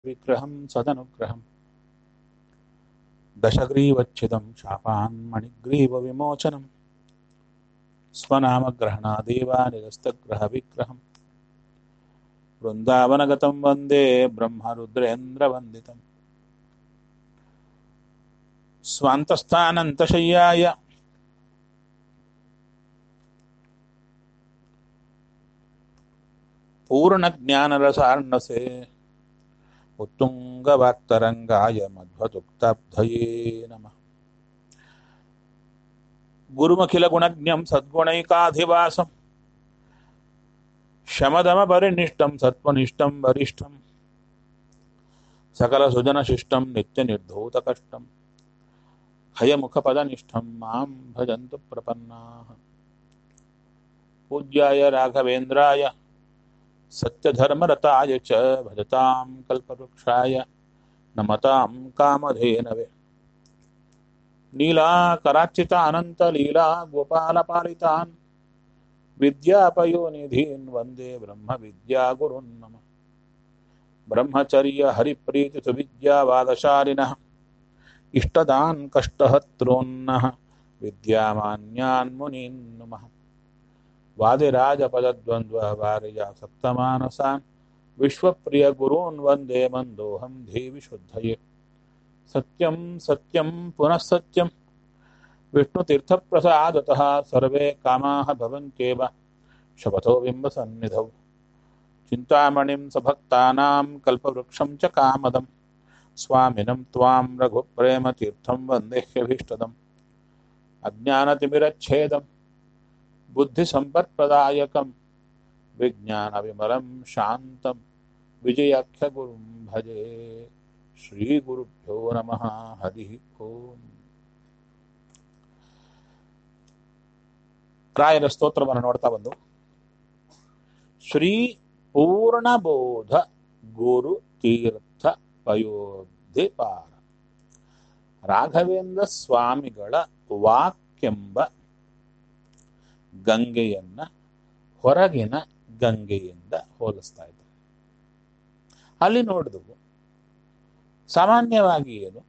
विग्रहं सदनुग्रहम् दशग्रीवच्छिदं शापान्मणिग्रीवविमोचनं स्वनामग्रहणादेवानिरस्तग्रहविग्रहम् वृन्दावनगतं वन्दे ब्रह्मरुद्रेन्द्रवन्दितम् स्वान्तस्थानन्तशय्याय पूर्णज्ञानरसार्णसे उत्तुङ्गवाक्तरङ्गाय मध्वदुक्ताब्धये नमः गुरुमखिलगुणज्ञं सद्गुणैकाधिवासं शमदमपरिनिष्टं सत्त्वनिष्ठं वरिष्ठं सकलसुजनशिष्टं नित्यनिर्धूतकष्टं हयमुखपदनिष्ठं मां भजन्तु प्रपन्नाः पूज्याय राघवेन्द्राय सत्यधर्मरताय च भजतां कल्पवृक्षाय नमतां कामधेनवे नीलाकरार्चितानन्तलीला गोपालपालितान् विद्यापयोनिधीन् वन्दे ब्रह्मविद्यागुरुन् नमः ब्रह्मचर्यहरिप्रीतिसुविद्यावादशालिनः इष्टदान् कष्टहत्रोन्नः विद्यामान्यान् मुनीन् नमः वादिराजपदद्वन्द्ववारिजासक्तमानसान् विश्वप्रियगुरून् वन्दे मन्दोऽहं देवि शुद्धये सत्यं सत्यं पुनः सत्यं विष्णुतीर्थप्रसादतः सर्वे कामाः भवन्त्येव शपथो बिम्बसन्निधौ चिन्तामणिं सभक्तानां कल्पवृक्षं च कामदं स्वामिनं त्वां रघुप्रेमतीर्थं वन्देह्यभीष्टदम् अज्ञानतिमिरच्छेदम् बुद्धिसम्पत्प्रदायकं विज्ञानविमलं शान्तं विजयाख्यगुरुं भजे श्रीगुरुभ्यो नमः हरिः ओम् ರಾಯರ ಸ್ತೋತ್ರವನ್ನು ನೋಡ್ತಾ ಬಂದು ಶ್ರೀ ಪೂರ್ಣಬೋಧ ಗುರು ತೀರ್ಥ ಪಯೋಧಿಪಾರ ರಾಘವೇಂದ್ರ ಸ್ವಾಮಿಗಳ ವಾಕ್ಯೆಂಬ ಗಂಗೆಯನ್ನ ಹೊರಗಿನ ಗಂಗೆಯಿಂದ ಹೋಲಿಸ್ತಾ ಇದ್ದಾರೆ ಅಲ್ಲಿ ನೋಡಿದವು ಸಾಮಾನ್ಯವಾಗಿ ಏನು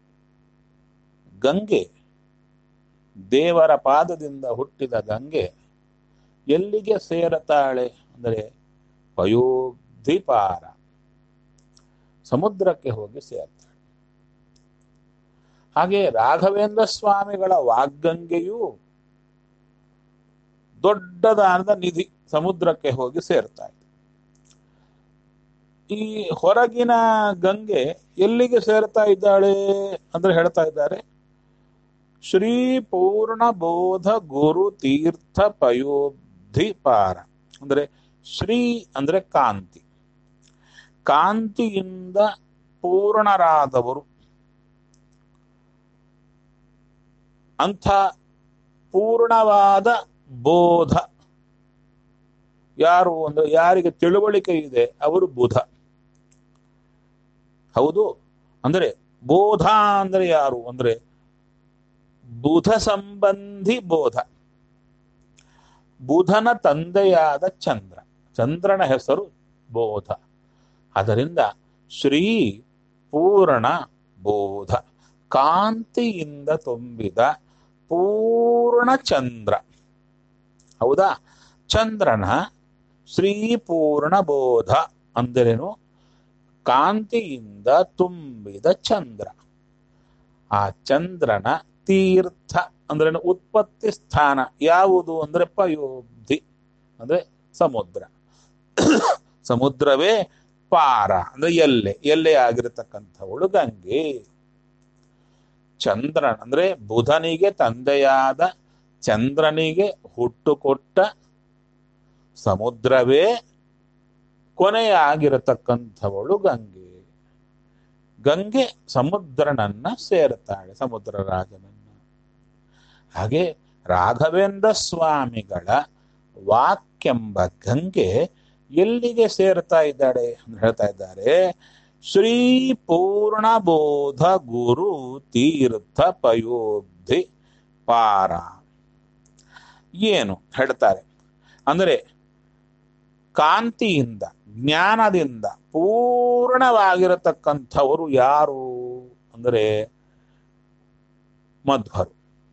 ಗಂಗೆ ದೇವರ ಪಾದದಿಂದ ಹುಟ್ಟಿದ ಗಂಗೆ ಎಲ್ಲಿಗೆ ಸೇರತಾಳೆ ಅಂದರೆ ಪಯೋಧಿಪಾರ ಸಮುದ್ರಕ್ಕೆ ಹೋಗಿ ಸೇರ್ತಾಳೆ ಹಾಗೆ ರಾಘವೇಂದ್ರ ಸ್ವಾಮಿಗಳ ವಾಗ್ಗಂಗೆಯೂ ದೊಡ್ಡದಾದ ನಿಧಿ ಸಮುದ್ರಕ್ಕೆ ಹೋಗಿ ಸೇರ್ತಾ ಇದೆ ಈ ಹೊರಗಿನ ಗಂಗೆ ಎಲ್ಲಿಗೆ ಸೇರ್ತಾ ಇದ್ದಾಳೆ ಅಂದ್ರೆ ಹೇಳ್ತಾ ಇದ್ದಾರೆ ಶ್ರೀ ಪೂರ್ಣ ಬೋಧ ಗುರು ತೀರ್ಥ ಪಯೋಧಿ ಪಾರ ಅಂದ್ರೆ ಶ್ರೀ ಅಂದ್ರೆ ಕಾಂತಿ ಕಾಂತಿಯಿಂದ ಪೂರ್ಣರಾದವರು ಅಂಥ ಪೂರ್ಣವಾದ ಬೋಧ ಯಾರು ಅಂದ್ರೆ ಯಾರಿಗೆ ತಿಳುವಳಿಕೆ ಇದೆ ಅವರು ಬುಧ ಹೌದು ಅಂದ್ರೆ ಬೋಧ ಅಂದ್ರೆ ಯಾರು ಅಂದ್ರೆ ಬುಧ ಸಂಬಂಧಿ ಬೋಧ ಬುಧನ ತಂದೆಯಾದ ಚಂದ್ರ ಚಂದ್ರನ ಹೆಸರು ಬೋಧ ಅದರಿಂದ ಶ್ರೀ ಪೂರ್ಣ ಬೋಧ ಕಾಂತಿಯಿಂದ ತುಂಬಿದ ಪೂರ್ಣ ಚಂದ್ರ ಹೌದಾ ಚಂದ್ರನ ಶ್ರೀ ಪೂರ್ಣ ಬೋಧ ಅಂದರೇನು ಕಾಂತಿಯಿಂದ ತುಂಬಿದ ಚಂದ್ರ ಆ ಚಂದ್ರನ ತೀರ್ಥ ಅಂದ್ರೆ ಉತ್ಪತ್ತಿ ಸ್ಥಾನ ಯಾವುದು ಅಂದ್ರೆ ಪಯೋಬ್ಧಿ ಅಂದ್ರೆ ಸಮುದ್ರ ಸಮುದ್ರವೇ ಪಾರ ಅಂದ್ರೆ ಎಲ್ಲೆ ಎಲ್ಲೆ ಆಗಿರತಕ್ಕಂಥವಳು ಗಂಗೆ ಚಂದ್ರನ್ ಅಂದ್ರೆ ಬುಧನಿಗೆ ತಂದೆಯಾದ ಚಂದ್ರನಿಗೆ ಹುಟ್ಟುಕೊಟ್ಟ ಸಮುದ್ರವೇ ಕೊನೆಯಾಗಿರತಕ್ಕಂಥವಳು ಗಂಗೆ ಗಂಗೆ ಸಮುದ್ರನನ್ನ ಸೇರುತ್ತಾಳೆ ಸಮುದ್ರ ರಾಜನನ್ನ ಹಾಗೆ ರಾಘವೇಂದ್ರ ಸ್ವಾಮಿಗಳ ವಾಕ್ಯೆಂಬ ಗಂಗೆ ಎಲ್ಲಿಗೆ ಸೇರ್ತಾ ಇದ್ದಾಳೆ ಅಂತ ಹೇಳ್ತಾ ಇದ್ದಾರೆ ಶ್ರೀ ಪೂರ್ಣ ಬೋಧ ಗುರು ತೀರ್ಥ ಪಯೋಬ್ಧಿ ಪಾರ ಏನು ಹೇಳ್ತಾರೆ ಅಂದರೆ ಕಾಂತಿಯಿಂದ ಜ್ಞಾನದಿಂದ ಪೂರ್ಣವಾಗಿರತಕ್ಕಂಥವರು ಯಾರು ಅಂದರೆ ಮಧ್ವರು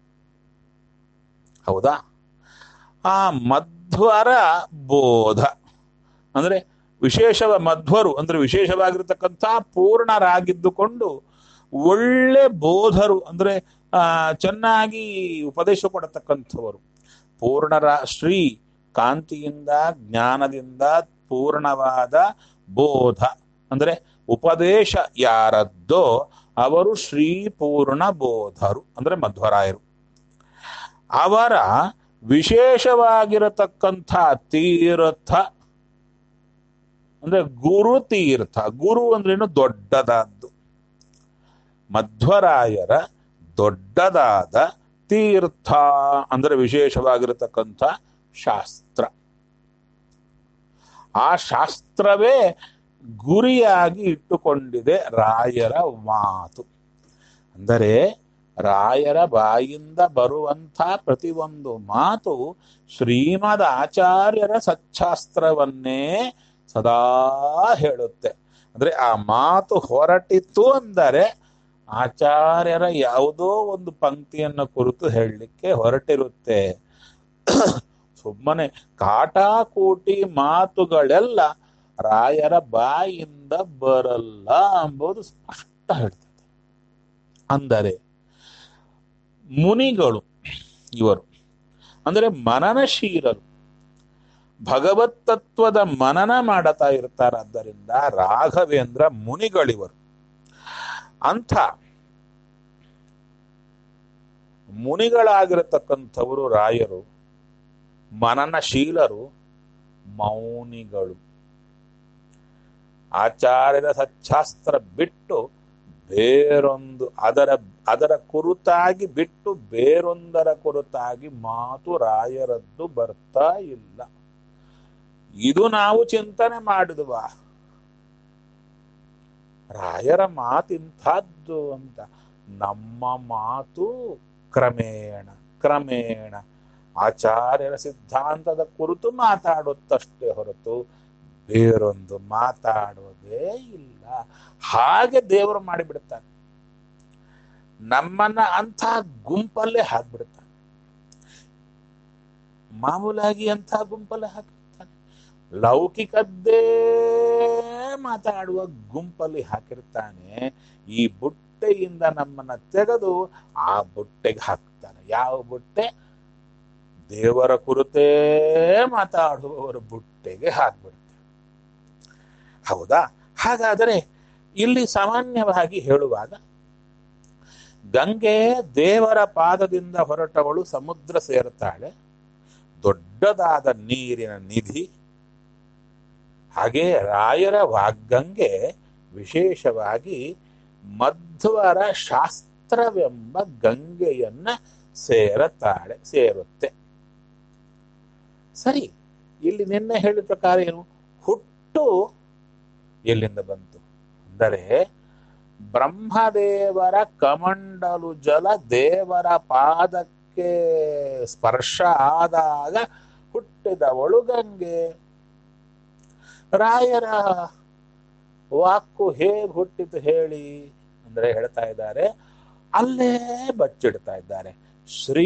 ಹೌದಾ ಆ ಮಧ್ವರ ಬೋಧ ಅಂದ್ರೆ ವಿಶೇಷವ ಮಧ್ವರು ಅಂದ್ರೆ ವಿಶೇಷವಾಗಿರ್ತಕ್ಕಂಥ ಪೂರ್ಣರಾಗಿದ್ದುಕೊಂಡು ಒಳ್ಳೆ ಬೋಧರು ಅಂದ್ರೆ ಆ ಚೆನ್ನಾಗಿ ಉಪದೇಶ ಕೊಡತಕ್ಕಂಥವರು ಪೂರ್ಣರ ಶ್ರೀ ಕಾಂತಿಯಿಂದ ಜ್ಞಾನದಿಂದ ಪೂರ್ಣವಾದ ಬೋಧ ಅಂದ್ರೆ ಉಪದೇಶ ಯಾರದ್ದೋ ಅವರು ಶ್ರೀ ಪೂರ್ಣ ಬೋಧರು ಅಂದ್ರೆ ಮಧ್ವರಾಯರು ಅವರ ವಿಶೇಷವಾಗಿರತಕ್ಕಂಥ ತೀರ್ಥ ಅಂದ್ರೆ ಗುರು ತೀರ್ಥ ಗುರು ಅಂದ್ರೇನು ದೊಡ್ಡದಾದ್ದು ಮಧ್ವರಾಯರ ದೊಡ್ಡದಾದ ತೀರ್ಥ ಅಂದ್ರೆ ವಿಶೇಷವಾಗಿರತಕ್ಕಂಥ ಶಾಸ್ತ್ರ ಆ ಶಾಸ್ತ್ರವೇ ಗುರಿಯಾಗಿ ಇಟ್ಟುಕೊಂಡಿದೆ ರಾಯರ ಮಾತು ಅಂದರೆ ರಾಯರ ಬಾಯಿಂದ ಬರುವಂಥ ಪ್ರತಿಯೊಂದು ಮಾತು ಶ್ರೀಮದ್ ಆಚಾರ್ಯರ ಸಚ್ಛಾಸ್ತ್ರವನ್ನೇ ಸದಾ ಹೇಳುತ್ತೆ ಅಂದ್ರೆ ಆ ಮಾತು ಹೊರಟಿತ್ತು ಅಂದರೆ ಆಚಾರ್ಯರ ಯಾವುದೋ ಒಂದು ಪಂಕ್ತಿಯನ್ನು ಕುರಿತು ಹೇಳಲಿಕ್ಕೆ ಹೊರಟಿರುತ್ತೆ ಸುಮ್ಮನೆ ಕಾಟಾಕೂಟಿ ಮಾತುಗಳೆಲ್ಲ ರಾಯರ ಬಾಯಿಂದ ಬರಲ್ಲ ಎಂಬುದು ಸ್ಪಷ್ಟ ಹೇಳ್ತದೆ ಅಂದರೆ ಮುನಿಗಳು ಇವರು ಅಂದರೆ ಮನನಶೀಲರು ಭಗವತ್ ತತ್ವದ ಮನನ ಮಾಡತಾ ಇರ್ತಾರಾದ್ದರಿಂದ ರಾಘವೇಂದ್ರ ಮುನಿಗಳಿವರು ಅಂಥ ಮುನಿಗಳಾಗಿರತಕ್ಕಂಥವರು ರಾಯರು ಮನನಶೀಲರು ಮೌನಿಗಳು ಆಚಾರ್ಯರ ಸಚ್ಛಾಸ್ತ್ರ ಬಿಟ್ಟು ಬೇರೊಂದು ಅದರ ಅದರ ಕುರಿತಾಗಿ ಬಿಟ್ಟು ಬೇರೊಂದರ ಕುರಿತಾಗಿ ಮಾತು ರಾಯರದ್ದು ಬರ್ತಾ ಇಲ್ಲ ಇದು ನಾವು ಚಿಂತನೆ ಮಾಡಿದ್ವ ರಾಯರ ಮಾತಿಂಥದ್ದು ಅಂತ ನಮ್ಮ ಮಾತು ಕ್ರಮೇಣ ಕ್ರಮೇಣ ಆಚಾರ್ಯರ ಸಿದ್ಧಾಂತದ ಕುರಿತು ಮಾತಾಡುತ್ತಷ್ಟೇ ಹೊರತು ಬೇರೊಂದು ಮಾತಾಡೋದೇ ಇಲ್ಲ ಹಾಗೆ ದೇವರು ಮಾಡಿಬಿಡ್ತಾನೆ ನಮ್ಮನ್ನ ಅಂಥ ಗುಂಪಲ್ಲೇ ಹಾಕ್ಬಿಡ್ತಾನೆ ಮಾಮೂಲಾಗಿ ಅಂಥ ಗುಂಪಲ್ಲೇ ಹಾಕಿರ್ತಾನೆ ಲೌಕಿಕದ್ದೇ ಮಾತಾಡುವ ಗುಂಪಲ್ಲಿ ಹಾಕಿರ್ತಾನೆ ಈ ಬುಟ್ಟೆಯಿಂದ ನಮ್ಮನ್ನ ತೆಗೆದು ಆ ಬುಟ್ಟೆಗೆ ಹಾಕ್ತಾನೆ ಯಾವ ಬುಟ್ಟೆ ದೇವರ ಕುರಿತೇ ಮಾತಾಡುವವರ ಬುಟ್ಟೆಗೆ ಹಾಕ್ಬಿಡ್ತಾನೆ ಹೌದಾ ಹಾಗಾದರೆ ಇಲ್ಲಿ ಸಾಮಾನ್ಯವಾಗಿ ಹೇಳುವಾಗ ಗಂಗೆ ದೇವರ ಪಾದದಿಂದ ಹೊರಟವಳು ಸಮುದ್ರ ಸೇರುತ್ತಾಳೆ ದೊಡ್ಡದಾದ ನೀರಿನ ನಿಧಿ ಹಾಗೆ ರಾಯರ ವಾಗ್ಗಂಗೆ ವಿಶೇಷವಾಗಿ ಮಧ್ವರ ಶಾಸ್ತ್ರವೆಂಬ ಗಂಗೆಯನ್ನ ಸೇರುತ್ತಾಳೆ ಸೇರುತ್ತೆ ಸರಿ ಇಲ್ಲಿ ನಿನ್ನೆ ಹೇಳಿದ ಪ್ರಕಾರ ಏನು ಹುಟ್ಟು ಎಲ್ಲಿಂದ ಬಂತು ಅಂದರೆ ಬ್ರಹ್ಮದೇವರ ಕಮಂಡಲು ಜಲ ದೇವರ ಪಾದಕ್ಕೆ ಸ್ಪರ್ಶ ಆದಾಗ ಹುಟ್ಟಿದವಳು ಗಂಗೆ ರಾಯರ ವಾಕು ಹೇಗೆ ಹುಟ್ಟಿತು ಹೇಳಿ ಅಂದ್ರೆ ಹೇಳ್ತಾ ಇದ್ದಾರೆ ಅಲ್ಲೇ ಬಚ್ಚಿಡ್ತಾ ಇದ್ದಾರೆ ಶ್ರೀ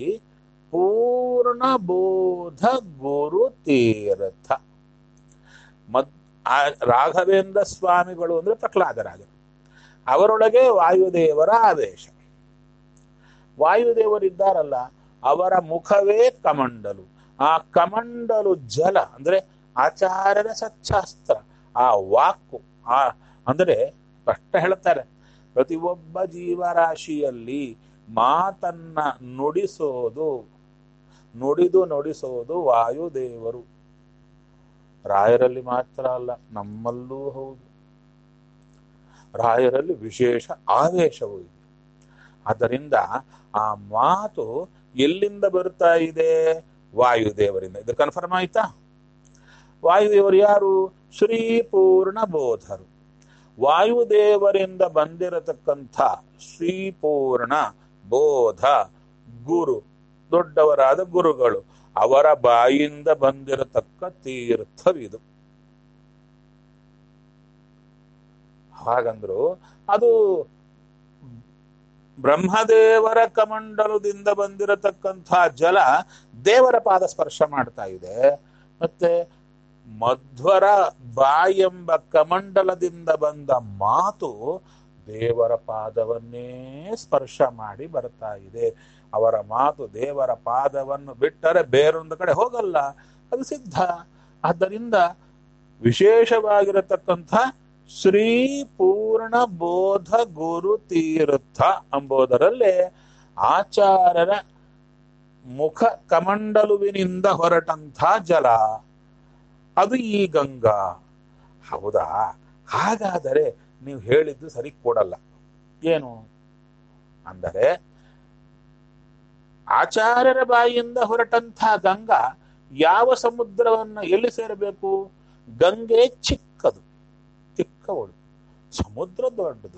ಪೂರ್ಣ ಬೋಧ ಗುರು ತೀರ್ಥ ಮದ್ ಆ ರಾಘವೇಂದ್ರ ಸ್ವಾಮಿಗಳು ಅಂದ್ರೆ ಪ್ರಹ್ಲಾದರಾಜರು ಅವರೊಳಗೆ ವಾಯುದೇವರ ಆದೇಶ ವಾಯುದೇವರಿದ್ದಾರಲ್ಲ ಅವರ ಮುಖವೇ ಕಮಂಡಲು ಆ ಕಮಂಡಲು ಜಲ ಅಂದ್ರೆ ಆಚಾರ್ಯರ ಸಚ್ಛಾಸ್ತ್ರ ಆ ವಾಕು ಆ ಅಂದ್ರೆ ಸ್ಪಷ್ಟ ಹೇಳ್ತಾರೆ ಪ್ರತಿಯೊಬ್ಬ ಜೀವರಾಶಿಯಲ್ಲಿ ಮಾತನ್ನ ನುಡಿಸೋದು ನುಡಿದು ನುಡಿಸೋದು ವಾಯುದೇವರು ರಾಯರಲ್ಲಿ ಮಾತ್ರ ಅಲ್ಲ ನಮ್ಮಲ್ಲೂ ಹೌದು ರಾಯರಲ್ಲಿ ವಿಶೇಷ ಆವೇಶವೂ ಇದೆ ಆದ್ದರಿಂದ ಆ ಮಾತು ಎಲ್ಲಿಂದ ಬರ್ತಾ ಇದೆ ವಾಯುದೇವರಿಂದ ಇದು ಕನ್ಫರ್ಮ್ ಆಯ್ತಾ ವಾಯುದೇವರು ಯಾರು ಶ್ರೀ ಪೂರ್ಣ ಬೋಧರು ವಾಯುದೇವರಿಂದ ಬಂದಿರತಕ್ಕಂಥ ಶ್ರೀಪೂರ್ಣ ಬೋಧ ಗುರು ದೊಡ್ಡವರಾದ ಗುರುಗಳು ಅವರ ಬಾಯಿಂದ ಬಂದಿರತಕ್ಕ ತೀರ್ಥವಿದು ಹಾಗಂದ್ರು ಅದು ಬ್ರಹ್ಮದೇವರ ಕಮಂಡಲದಿಂದ ಬಂದಿರತಕ್ಕಂಥ ಜಲ ದೇವರ ಪಾದ ಸ್ಪರ್ಶ ಮಾಡ್ತಾ ಇದೆ ಮತ್ತೆ ಮಧ್ವರ ಬಾಯೆಂಬ ಕಮಂಡಲದಿಂದ ಬಂದ ಮಾತು ದೇವರ ಪಾದವನ್ನೇ ಸ್ಪರ್ಶ ಮಾಡಿ ಬರ್ತಾ ಇದೆ ಅವರ ಮಾತು ದೇವರ ಪಾದವನ್ನು ಬಿಟ್ಟರೆ ಬೇರೊಂದು ಕಡೆ ಹೋಗಲ್ಲ ಅದು ಸಿದ್ಧ ಆದ್ದರಿಂದ ವಿಶೇಷವಾಗಿರತಕ್ಕಂಥ ಶ್ರೀ ಪೂರ್ಣ ಬೋಧ ಗುರು ತೀರ್ಥ ಎಂಬುದರಲ್ಲೇ ಆಚಾರ್ಯರ ಮುಖ ಕಮಂಡಲುವಿನಿಂದ ಹೊರಟಂಥ ಜಲ ಅದು ಈ ಗಂಗಾ ಹೌದಾ ಹಾಗಾದರೆ ನೀವು ಹೇಳಿದ್ದು ಸರಿ ಕೊಡಲ್ಲ ಏನು ಅಂದರೆ ಆಚಾರ್ಯರ ಬಾಯಿಯಿಂದ ಹೊರಟಂಥ ಗಂಗಾ ಯಾವ ಸಮುದ್ರವನ್ನ ಎಲ್ಲಿ ಸೇರಬೇಕು ಗಂಗೆ ಚಿಕ್ಕದು ಚಿಕ್ಕವಳು ಸಮುದ್ರ ದೊಡ್ಡದು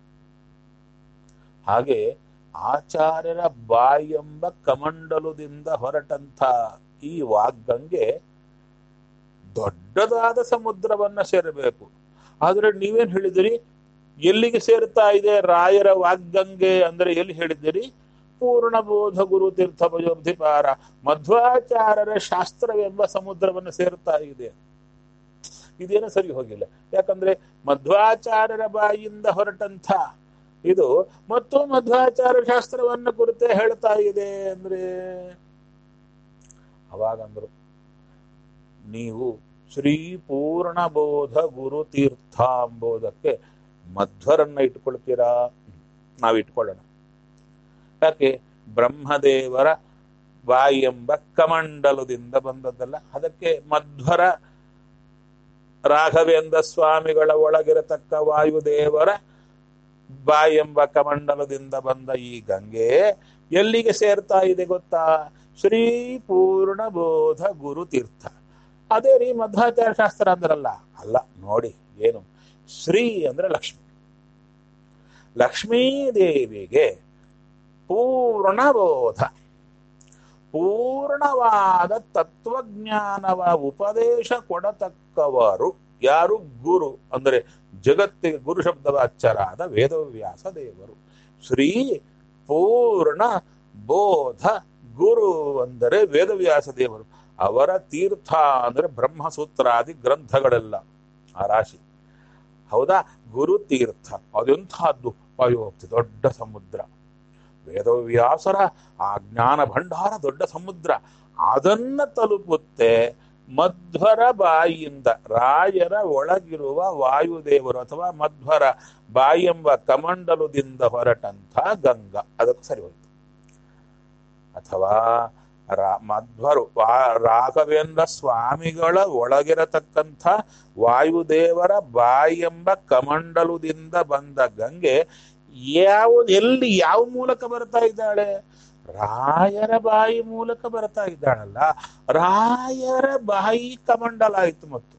ಹಾಗೆ ಆಚಾರ್ಯರ ಬಾಯೆಂಬ ಕಮಂಡಲದಿಂದ ಹೊರಟಂಥ ಈ ವಾಗ್ಗಂಗೆ ದೊಡ್ಡದಾದ ಸಮುದ್ರವನ್ನ ಸೇರಬೇಕು ಆದ್ರೆ ನೀವೇನ್ ಹೇಳಿದಿರಿ ಎಲ್ಲಿಗೆ ಸೇರ್ತಾ ಇದೆ ರಾಯರ ವಾಗ್ಗಂಗೆ ಅಂದ್ರೆ ಎಲ್ಲಿ ಹೇಳಿದ್ದೀರಿ ಪೂರ್ಣಬೋಧ ಗುರು ತೀರ್ಥ ಭಯೋಬ್ಧಿಪಾರ ಮಧ್ವಾಚಾರ್ಯರ ಶಾಸ್ತ್ರವೆಂಬ ಸಮುದ್ರವನ್ನು ಸೇರ್ತಾ ಇದೆ ಇದೇನು ಸರಿ ಹೋಗಿಲ್ಲ ಯಾಕಂದ್ರೆ ಮಧ್ವಾಚಾರ್ಯರ ಬಾಯಿಯಿಂದ ಹೊರಟಂಥ ಇದು ಮತ್ತು ಮಧ್ವಾಚಾರ್ಯ ಶಾಸ್ತ್ರವನ್ನ ಕುರಿತೇ ಹೇಳ್ತಾ ಇದೆ ಅಂದ್ರೆ ಅವಾಗಂದ್ರು ನೀವು ಶ್ರೀ ಪೂರ್ಣಬೋಧ ಗುರು ತೀರ್ಥ ಎಂಬುದಕ್ಕೆ ಮಧ್ವರನ್ನ ಇಟ್ಕೊಳ್ತೀರಾ ನಾವು ಇಟ್ಕೊಳ್ಳೋಣ ಯಾಕೆ ಬ್ರಹ್ಮದೇವರ ಬಾಯಿ ಎಂಬ ಕಮಂಡಲದಿಂದ ಬಂದದ್ದಲ್ಲ ಅದಕ್ಕೆ ಮಧ್ವರ ರಾಘವೇಂದ್ರ ಸ್ವಾಮಿಗಳ ಒಳಗಿರತಕ್ಕ ವಾಯುದೇವರ ಬಾಯಿ ಎಂಬ ಕಮಂಡಲದಿಂದ ಬಂದ ಈ ಗಂಗೆ ಎಲ್ಲಿಗೆ ಸೇರ್ತಾ ಇದೆ ಗೊತ್ತಾ ಶ್ರೀ ಪೂರ್ಣ ಬೋಧ ಗುರು ತೀರ್ಥ ಅದೇ ರೀ ಮಧ್ವಾಚಾರ್ಯ ಶಾಸ್ತ್ರ ಅಂದ್ರಲ್ಲ ಅಲ್ಲ ನೋಡಿ ಏನು ಶ್ರೀ ಅಂದ್ರೆ ಲಕ್ಷ್ಮಿ ಲಕ್ಷ್ಮೀದೇವಿಗೆ ಪೂರ್ಣಬೋಧ ಪೂರ್ಣವಾದ ತತ್ವಜ್ಞಾನವ ಉಪದೇಶ ಕೊಡತಕ್ಕವರು ಯಾರು ಗುರು ಅಂದರೆ ಜಗತ್ತಿಗೆ ಗುರು ಶಬ್ದವ ಅಚ್ಚರಾದ ವೇದವ್ಯಾಸ ದೇವರು ಶ್ರೀ ಪೂರ್ಣ ಬೋಧ ಗುರು ಅಂದರೆ ವೇದವ್ಯಾಸ ದೇವರು ಅವರ ತೀರ್ಥ ಅಂದರೆ ಬ್ರಹ್ಮಸೂತ್ರಾದಿ ಗ್ರಂಥಗಳೆಲ್ಲ ಆ ರಾಶಿ ಹೌದಾ ಗುರು ತೀರ್ಥ ಅದೆಂಥದ್ದು ಅಯೋಕ್ತಿ ದೊಡ್ಡ ಸಮುದ್ರ ವೇದವ್ಯಾಸರ ಆ ಜ್ಞಾನ ಭಂಡಾರ ದೊಡ್ಡ ಸಮುದ್ರ ಅದನ್ನ ತಲುಪುತ್ತೆ ಮಧ್ವರ ಬಾಯಿಯಿಂದ ರಾಯರ ಒಳಗಿರುವ ವಾಯುದೇವರು ಅಥವಾ ಮಧ್ವರ ಬಾಯಿ ಎಂಬ ಕಮಂಡಲದಿಂದ ಹೊರಟಂಥ ಗಂಗಾ ಅದಕ್ಕೆ ಸರಿ ಹೋಯ್ತು ಅಥವಾ ರಾ ಮಧ್ವರು ವಾ- ರಾಘವೇಂದ್ರ ಸ್ವಾಮಿಗಳ ಒಳಗಿರತಕ್ಕಂಥ ವಾಯುದೇವರ ಬಾಯಿ ಎಂಬ ಕಮಂಡಲದಿಂದ ಬಂದ ಗಂಗೆ ಯಾವುದು ಎಲ್ಲಿ ಯಾವ ಮೂಲಕ ಬರ್ತಾ ಇದ್ದಾಳೆ ರಾಯರ ಬಾಯಿ ಮೂಲಕ ಬರ್ತಾ ಇದ್ದಾಳಲ್ಲ ರಾಯರ ಬಾಯಿ ಕಮಂಡಲ ಆಯ್ತು ಮತ್ತು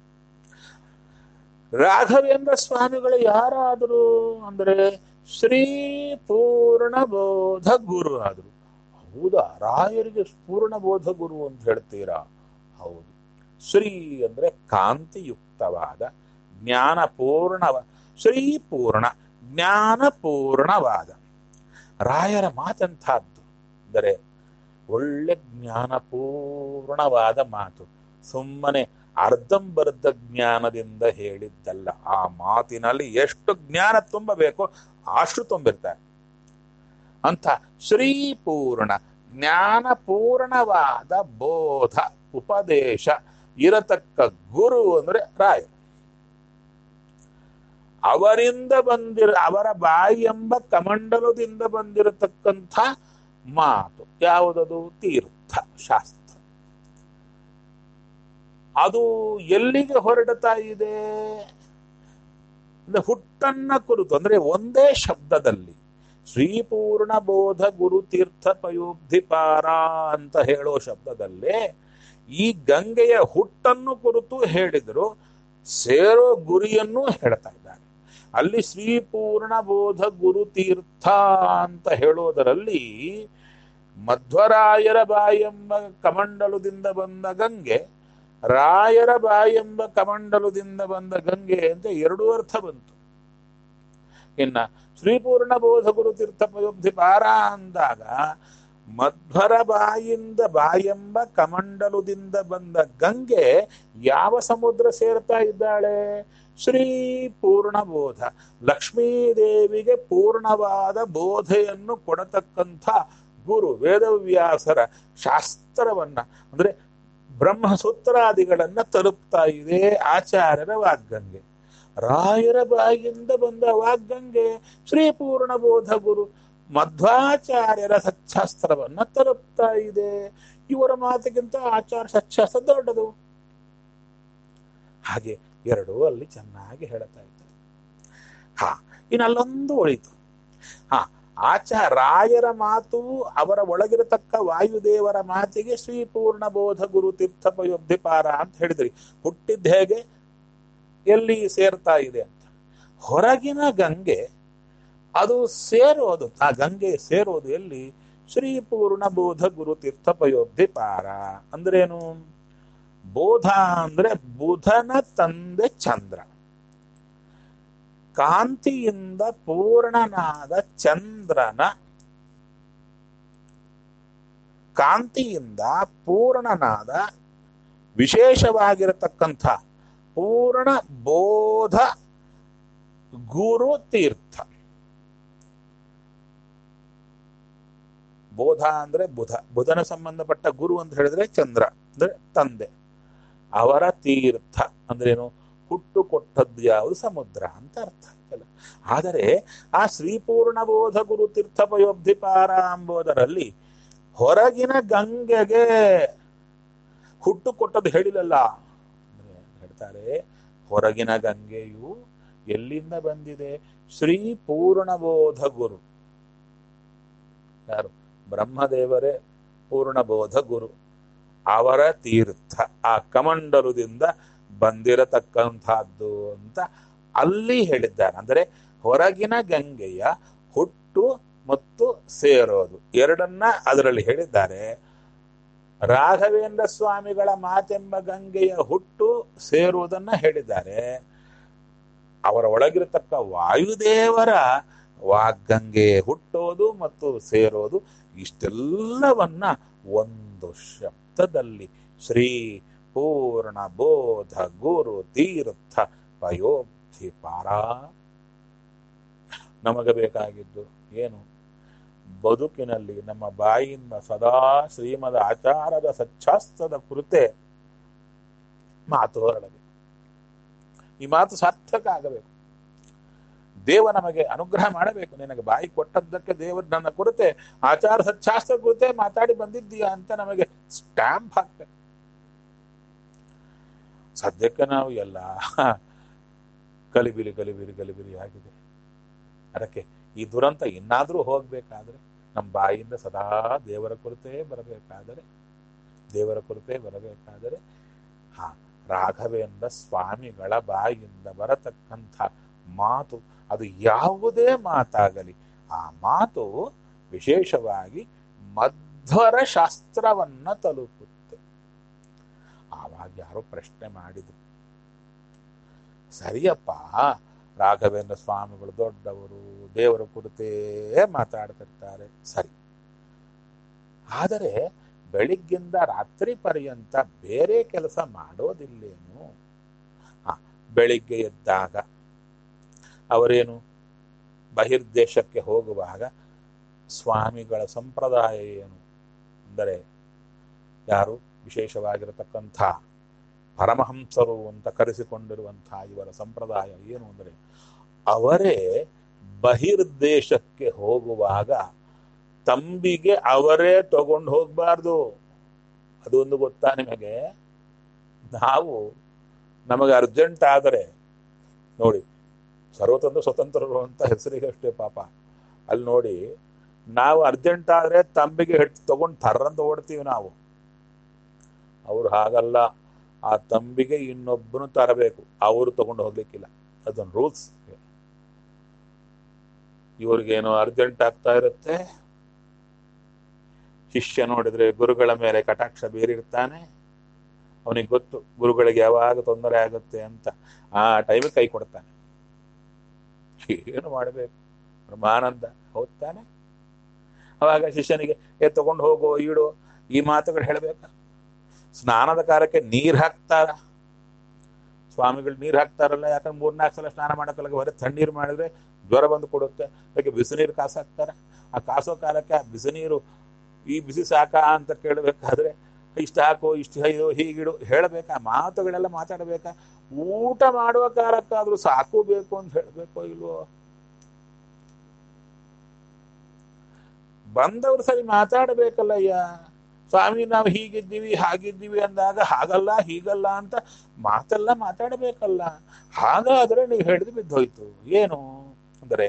ರಾಘವೇಂದ್ರ ಸ್ವಾಮಿಗಳು ಯಾರಾದರು ಅಂದ್ರೆ ಶ್ರೀ ಪೂರ್ಣ ಬೋಧ ಗುರು ಆದರು ಹೌದಾ ರಾಯರಿಗೆ ಪೂರ್ಣ ಬೋಧ ಗುರು ಅಂತ ಹೇಳ್ತೀರಾ ಹೌದು ಶ್ರೀ ಅಂದ್ರೆ ಕಾಂತಿಯುಕ್ತವಾದ ಜ್ಞಾನ ಪೂರ್ಣವ ಶ್ರೀ ಪೂರ್ಣ ಜ್ಞಾನ ಪೂರ್ಣವಾದ ರಾಯರ ಮಾತೆಂಥದ್ದು ಅಂದರೆ ಒಳ್ಳೆ ಜ್ಞಾನಪೂರ್ಣವಾದ ಮಾತು ಸುಮ್ಮನೆ ಅರ್ಧಂಬರ್ಧ ಜ್ಞಾನದಿಂದ ಹೇಳಿದ್ದಲ್ಲ ಆ ಮಾತಿನಲ್ಲಿ ಎಷ್ಟು ಜ್ಞಾನ ತುಂಬಬೇಕೋ ಅಷ್ಟು ತುಂಬಿರ್ತಾರೆ ಅಂತ ಶ್ರೀಪೂರ್ಣ ಜ್ಞಾನಪೂರ್ಣವಾದ ಬೋಧ ಉಪದೇಶ ಇರತಕ್ಕ ಗುರು ಅಂದ್ರೆ ರಾಯ ಅವರಿಂದ ಬಂದಿರ ಅವರ ಬಾಯಿ ಎಂಬ ಕಮಂಡಲದಿಂದ ಬಂದಿರತಕ್ಕಂಥ ಮಾತು ಯಾವುದದು ತೀರ್ಥ ಶಾಸ್ತ್ರ ಅದು ಎಲ್ಲಿಗೆ ಹೊರಡ್ತಾ ಇದೆ ಅಂದ್ರೆ ಹುಟ್ಟನ್ನ ಕುರಿತು ಅಂದ್ರೆ ಒಂದೇ ಶಬ್ದದಲ್ಲಿ ಶ್ರೀಪೂರ್ಣ ಬೋಧ ಗುರು ತೀರ್ಥ ಪಯೋಬ್ಧಿಪಾರ ಅಂತ ಹೇಳೋ ಶಬ್ದದಲ್ಲೇ ಈ ಗಂಗೆಯ ಹುಟ್ಟನ್ನು ಕುರಿತು ಹೇಳಿದ್ರು ಸೇರೋ ಗುರಿಯನ್ನು ಹೇಳ್ತಾ ಇದ್ದಾರೆ ಅಲ್ಲಿ ಶ್ರೀಪೂರ್ಣ ಬೋಧ ಗುರು ತೀರ್ಥ ಅಂತ ಹೇಳೋದರಲ್ಲಿ ಮಧ್ವರಾಯರ ಬಾಯೆಂಬ ಕಮಂಡಲದಿಂದ ಬಂದ ಗಂಗೆ ರಾಯರ ಬಾಯೆಂಬ ಕಮಂಡಲದಿಂದ ಬಂದ ಗಂಗೆ ಅಂತ ಎರಡೂ ಅರ್ಥ ಬಂತು ಇನ್ನ ಶ್ರೀಪೂರ್ಣ ಬೋಧ ಗುರು ತೀರ್ಥ ಪಯೋಬ್ಧಿ ಪಾರ ಅಂದಾಗ ಮಧ್ವರ ಬಾಯಿಂದ ಬಾಯೆಂಬ ಕಮಂಡಲುದಿಂದ ಬಂದ ಗಂಗೆ ಯಾವ ಸಮುದ್ರ ಸೇರ್ತಾ ಇದ್ದಾಳೆ ಶ್ರೀ ಪೂರ್ಣಬೋಧ ಲಕ್ಷ್ಮೀದೇವಿಗೆ ಪೂರ್ಣವಾದ ಬೋಧೆಯನ್ನು ಕೊಡತಕ್ಕಂಥ ಗುರು ವೇದವ್ಯಾಸರ ಶಾಸ್ತ್ರವನ್ನ ಅಂದ್ರೆ ಬ್ರಹ್ಮಸೂತ್ರಾದಿಗಳನ್ನ ತಲುಪ್ತಾ ಇದೆ ಆಚಾರ್ಯರ ವಾಗ್ಗಂಗೆ ರಾಯರ ಬಾಯಿಯಿಂದ ಬಂದ ವಾಗ್ಗಂಗೆ ಶ್ರೀ ಪೂರ್ಣಬೋಧ ಗುರು ಮಧ್ವಾಚಾರ್ಯರ ಸಚ್ಚಾಸ್ತ್ರವನ್ನ ತಲುಪ್ತಾ ಇದೆ ಇವರ ಮಾತಿಗಿಂತ ಆಚಾರ ಸಚ್ಚಾಸ್ತ್ರ ದೊಡ್ಡದು ಹಾಗೆ ಎರಡು ಅಲ್ಲಿ ಚೆನ್ನಾಗಿ ಹೇಳ್ತಾ ಇದ್ದಾರೆ ಹಾ ಇನ್ನು ಅಲ್ಲೊಂದು ಉಳಿತು ಹಾ ಆಚ ರಾಯರ ಮಾತು ಅವರ ಒಳಗಿರತಕ್ಕ ವಾಯುದೇವರ ಮಾತಿಗೆ ಶ್ರೀ ಪೂರ್ಣ ಬೋಧ ಗುರು ತೀರ್ಥಪಯೋಬ್ಧಿಪಾರ ಅಂತ ಹೇಳಿದ್ರಿ ಹುಟ್ಟಿದ ಹೇಗೆ ಎಲ್ಲಿ ಸೇರ್ತಾ ಇದೆ ಅಂತ ಹೊರಗಿನ ಗಂಗೆ ಅದು ಸೇರೋದು ಆ ಗಂಗೆ ಸೇರೋದು ಎಲ್ಲಿ ಶ್ರೀ ಪೂರ್ಣ ಬೋಧ ಗುರು ತೀರ್ಥಪಯೋಬ್ಧಿಪಾರ ಅಂದ್ರೇನು ಬೋಧ ಅಂದ್ರೆ ಬುಧನ ತಂದೆ ಚಂದ್ರ ಕಾಂತಿಯಿಂದ ಪೂರ್ಣನಾದ ಚಂದ್ರನ ಕಾಂತಿಯಿಂದ ಪೂರ್ಣನಾದ ವಿಶೇಷವಾಗಿರತಕ್ಕಂಥ ಪೂರ್ಣ ಬೋಧ ಗುರು ತೀರ್ಥ ಬೋಧ ಅಂದ್ರೆ ಬುಧ ಬುಧನ ಸಂಬಂಧಪಟ್ಟ ಗುರು ಅಂತ ಹೇಳಿದ್ರೆ ಚಂದ್ರ ಅಂದ್ರೆ ತಂದೆ ಅವರ ತೀರ್ಥ ಅಂದ್ರೇನು ಹುಟ್ಟು ಕೊಟ್ಟದ್ದು ಯಾವುದು ಸಮುದ್ರ ಅಂತ ಅರ್ಥ ಆಯ್ತಲ್ಲ ಆದರೆ ಆ ಶ್ರೀಪೂರ್ಣ ಬೋಧ ಗುರು ತೀರ್ಥಪಯೋಬ್ಧಿಪಾರ ಎಂಬುದರಲ್ಲಿ ಹೊರಗಿನ ಗಂಗೆಗೆ ಹುಟ್ಟು ಕೊಟ್ಟದ್ದು ಹೇಳಿಲ್ಲಲ್ಲ ಅಂದ್ರೆ ಹೇಳ್ತಾರೆ ಹೊರಗಿನ ಗಂಗೆಯು ಎಲ್ಲಿಂದ ಬಂದಿದೆ ಶ್ರೀ ಪೂರ್ಣಬೋಧ ಗುರು ಯಾರು ಬ್ರಹ್ಮದೇವರೇ ಪೂರ್ಣಬೋಧ ಗುರು ಅವರ ತೀರ್ಥ ಆ ಕಮಂಡಲದಿಂದ ಬಂದಿರತಕ್ಕಂಥದ್ದು ಅಂತ ಅಲ್ಲಿ ಹೇಳಿದ್ದಾರೆ ಅಂದರೆ ಹೊರಗಿನ ಗಂಗೆಯ ಹುಟ್ಟು ಮತ್ತು ಸೇರೋದು ಎರಡನ್ನ ಅದರಲ್ಲಿ ಹೇಳಿದ್ದಾರೆ ರಾಘವೇಂದ್ರ ಸ್ವಾಮಿಗಳ ಮಾತೆಂಬ ಗಂಗೆಯ ಹುಟ್ಟು ಸೇರುವುದನ್ನ ಹೇಳಿದ್ದಾರೆ ಅವರ ಒಳಗಿರತಕ್ಕ ವಾಯುದೇವರ ವಾಗ್ಗಂಗೆ ಹುಟ್ಟೋದು ಮತ್ತು ಸೇರೋದು ಇಷ್ಟೆಲ್ಲವನ್ನ ಒಂದು ಶಬ್ದದಲ್ಲಿ ಶ್ರೀ ಪೂರ್ಣ ಬೋಧ ಗುರು ತೀರ್ಥ ಪಯೋಬ್ಧಿ ಪಾರ ನಮಗೆ ಬೇಕಾಗಿದ್ದು ಏನು ಬದುಕಿನಲ್ಲಿ ನಮ್ಮ ಬಾಯಿಂದ ಸದಾ ಶ್ರೀಮದ ಆಚಾರದ ಸಚ್ಚಾಸ್ತ್ರದ ಕುರಿತೆ ಮಾತು ಹೊರಡಬೇಕು ಈ ಮಾತು ಸಾರ್ಥಕ ಆಗಬೇಕು ದೇವ ನಮಗೆ ಅನುಗ್ರಹ ಮಾಡಬೇಕು ನಿನಗೆ ಬಾಯಿ ಕೊಟ್ಟದ್ದಕ್ಕೆ ದೇವರು ನನ್ನ ಕುರಿತೆ ಆಚಾರ ಸಚ್ಚಾಸ್ತ್ರ ಕುರಿತೆ ಮಾತಾಡಿ ಬಂದಿದ್ದೀಯಾ ಅಂತ ನಮಗೆ ಸ್ಟ್ಯಾಂಪ್ ಹಾಕ್ಬೇಕು ಸದ್ಯಕ್ಕೆ ನಾವು ಎಲ್ಲ ಕಲಿಬಿಲಿ ಕಲಿಬಿಲಿ ಕಲಿಬಿಲಿ ಆಗಿದೆ ಅದಕ್ಕೆ ಈ ದುರಂತ ಇನ್ನಾದ್ರೂ ಹೋಗ್ಬೇಕಾದ್ರೆ ನಮ್ಮ ಬಾಯಿಂದ ಸದಾ ದೇವರ ಕುರಿತೇ ಬರಬೇಕಾದರೆ ದೇವರ ಕುರಿತೇ ಬರಬೇಕಾದರೆ ಹಾ ರಾಘವೇಂದ್ರ ಸ್ವಾಮಿಗಳ ಬಾಯಿಂದ ಬರತಕ್ಕಂಥ ಮಾತು ಅದು ಯಾವುದೇ ಮಾತಾಗಲಿ ಆ ಮಾತು ವಿಶೇಷವಾಗಿ ಮಧ್ವರ ಶಾಸ್ತ್ರವನ್ನ ತಲುಪುತ್ತೆ ಆವಾಗ ಯಾರೋ ಪ್ರಶ್ನೆ ಮಾಡಿದ್ರು ಸರಿಯಪ್ಪ ರಾಘವೇಂದ್ರ ಸ್ವಾಮಿಗಳು ದೊಡ್ಡವರು ದೇವರ ಕುರಿತೇ ಮಾತಾಡ್ತಿರ್ತಾರೆ ಸರಿ ಆದರೆ ಬೆಳಿಗ್ಗಿಂದ ರಾತ್ರಿ ಪರ್ಯಂತ ಬೇರೆ ಕೆಲಸ ಮಾಡೋದಿಲ್ಲೇನು ಆ ಬೆಳಿಗ್ಗೆ ಎದ್ದಾಗ ಅವರೇನು ಬಹಿರ್ದೇಶಕ್ಕೆ ಹೋಗುವಾಗ ಸ್ವಾಮಿಗಳ ಸಂಪ್ರದಾಯ ಏನು ಅಂದರೆ ಯಾರು ವಿಶೇಷವಾಗಿರತಕ್ಕಂಥ ಪರಮಹಂಸರು ಅಂತ ಕರೆಸಿಕೊಂಡಿರುವಂತಹ ಇವರ ಸಂಪ್ರದಾಯ ಏನು ಅಂದರೆ ಅವರೇ ಬಹಿರ್ದೇಶಕ್ಕೆ ಹೋಗುವಾಗ ತಂಬಿಗೆ ಅವರೇ ತಗೊಂಡು ಹೋಗ್ಬಾರ್ದು ಅದೊಂದು ಗೊತ್ತಾ ನಿಮಗೆ ನಾವು ನಮಗೆ ಅರ್ಜೆಂಟ್ ಆದರೆ ನೋಡಿ ಸರ್ವತಂತ್ರ ಸ್ವತಂತ್ರರು ಅಂತ ಹೆಸರಿಗೆ ಅಷ್ಟೇ ಪಾಪ ಅಲ್ಲಿ ನೋಡಿ ನಾವು ಅರ್ಜೆಂಟ್ ಆದ್ರೆ ತಂಬಿಗೆ ಹಿಟ್ಟು ತಗೊಂಡು ಥರ್ರಂತ ಓಡ್ತೀವಿ ನಾವು ಅವ್ರು ಹಾಗಲ್ಲ ಆ ತಂಬಿಗೆ ಇನ್ನೊಬ್ಬನು ತರಬೇಕು ಅವರು ತಗೊಂಡು ಹೋಗ್ಲಿಕ್ಕಿಲ್ಲ ಅದೊಂದು ರೂಲ್ಸ್ ಇವ್ರಿಗೇನೋ ಅರ್ಜೆಂಟ್ ಆಗ್ತಾ ಇರುತ್ತೆ ಶಿಷ್ಯ ನೋಡಿದ್ರೆ ಗುರುಗಳ ಮೇಲೆ ಕಟಾಕ್ಷ ಬೀರಿರ್ತಾನೆ ಅವನಿಗೆ ಗೊತ್ತು ಗುರುಗಳಿಗೆ ಯಾವಾಗ ತೊಂದರೆ ಆಗುತ್ತೆ ಅಂತ ಆ ಟೈಮಿಗೆ ಕೈ ಕೊಡ್ತಾನೆ ಏನು ಮಾಡಬೇಕು ಬ್ರಹ್ಮಾನಂದ ಹೌದ್ ತಾನೆ ಅವಾಗ ಶಿಷ್ಯನಿಗೆ ಏ ತಗೊಂಡು ಹೋಗೋ ಈಡು ಈ ಮಾತುಗಳು ಹೇಳಬೇಕಾ ಸ್ನಾನದ ಕಾಲಕ್ಕೆ ನೀರ್ ಹಾಕ್ತಾರ ಸ್ವಾಮಿಗಳು ನೀರ್ ಹಾಕ್ತಾರಲ್ಲ ಯಾಕಂದ್ರೆ ಮೂರ್ನಾಲ್ಕು ಸಲ ಸ್ನಾನ ಮಾಡೋಕ್ಕಲ್ಲ ಹೊರ ತಣ್ಣೀರು ಮಾಡಿದ್ರೆ ಜ್ವರ ಬಂದು ಕೊಡುತ್ತೆ ಅದಕ್ಕೆ ಬಿಸಿನೀರು ಕಾಸು ಹಾಕ್ತಾರೆ ಆ ಕಾಸೋ ಕಾಲಕ್ಕೆ ಆ ಬಿಸಿನೀರು ಈ ಬಿಸಿ ಸಾಕಾ ಅಂತ ಕೇಳಬೇಕಾದ್ರೆ ಇಷ್ಟ ಹಾಕು ಇಷ್ಟು ಇದು ಹೀಗಿಡು ಹೇಳಬೇಕಾ ಮಾತುಗಳೆಲ್ಲ ಮಾತಾಡಬೇಕಾ ಊಟ ಮಾಡುವ ಕಾಲಕ್ಕಾದ್ರೂ ಸಾಕು ಬೇಕು ಅಂತ ಹೇಳಬೇಕೋ ಇಲ್ವೋ ಬಂದವರು ಸರಿ ಮಾತಾಡಬೇಕಲ್ಲಯ್ಯ ಸ್ವಾಮಿ ನಾವು ಹೀಗಿದ್ದೀವಿ ಹಾಗಿದ್ದೀವಿ ಅಂದಾಗ ಹಾಗಲ್ಲ ಹೀಗಲ್ಲ ಅಂತ ಮಾತೆಲ್ಲ ಮಾತಾಡಬೇಕಲ್ಲ ಹಾಗಾದ್ರೆ ನೀವು ಹಿಡಿದು ಬಿದ್ದೋಯ್ತು ಏನು ಅಂದರೆ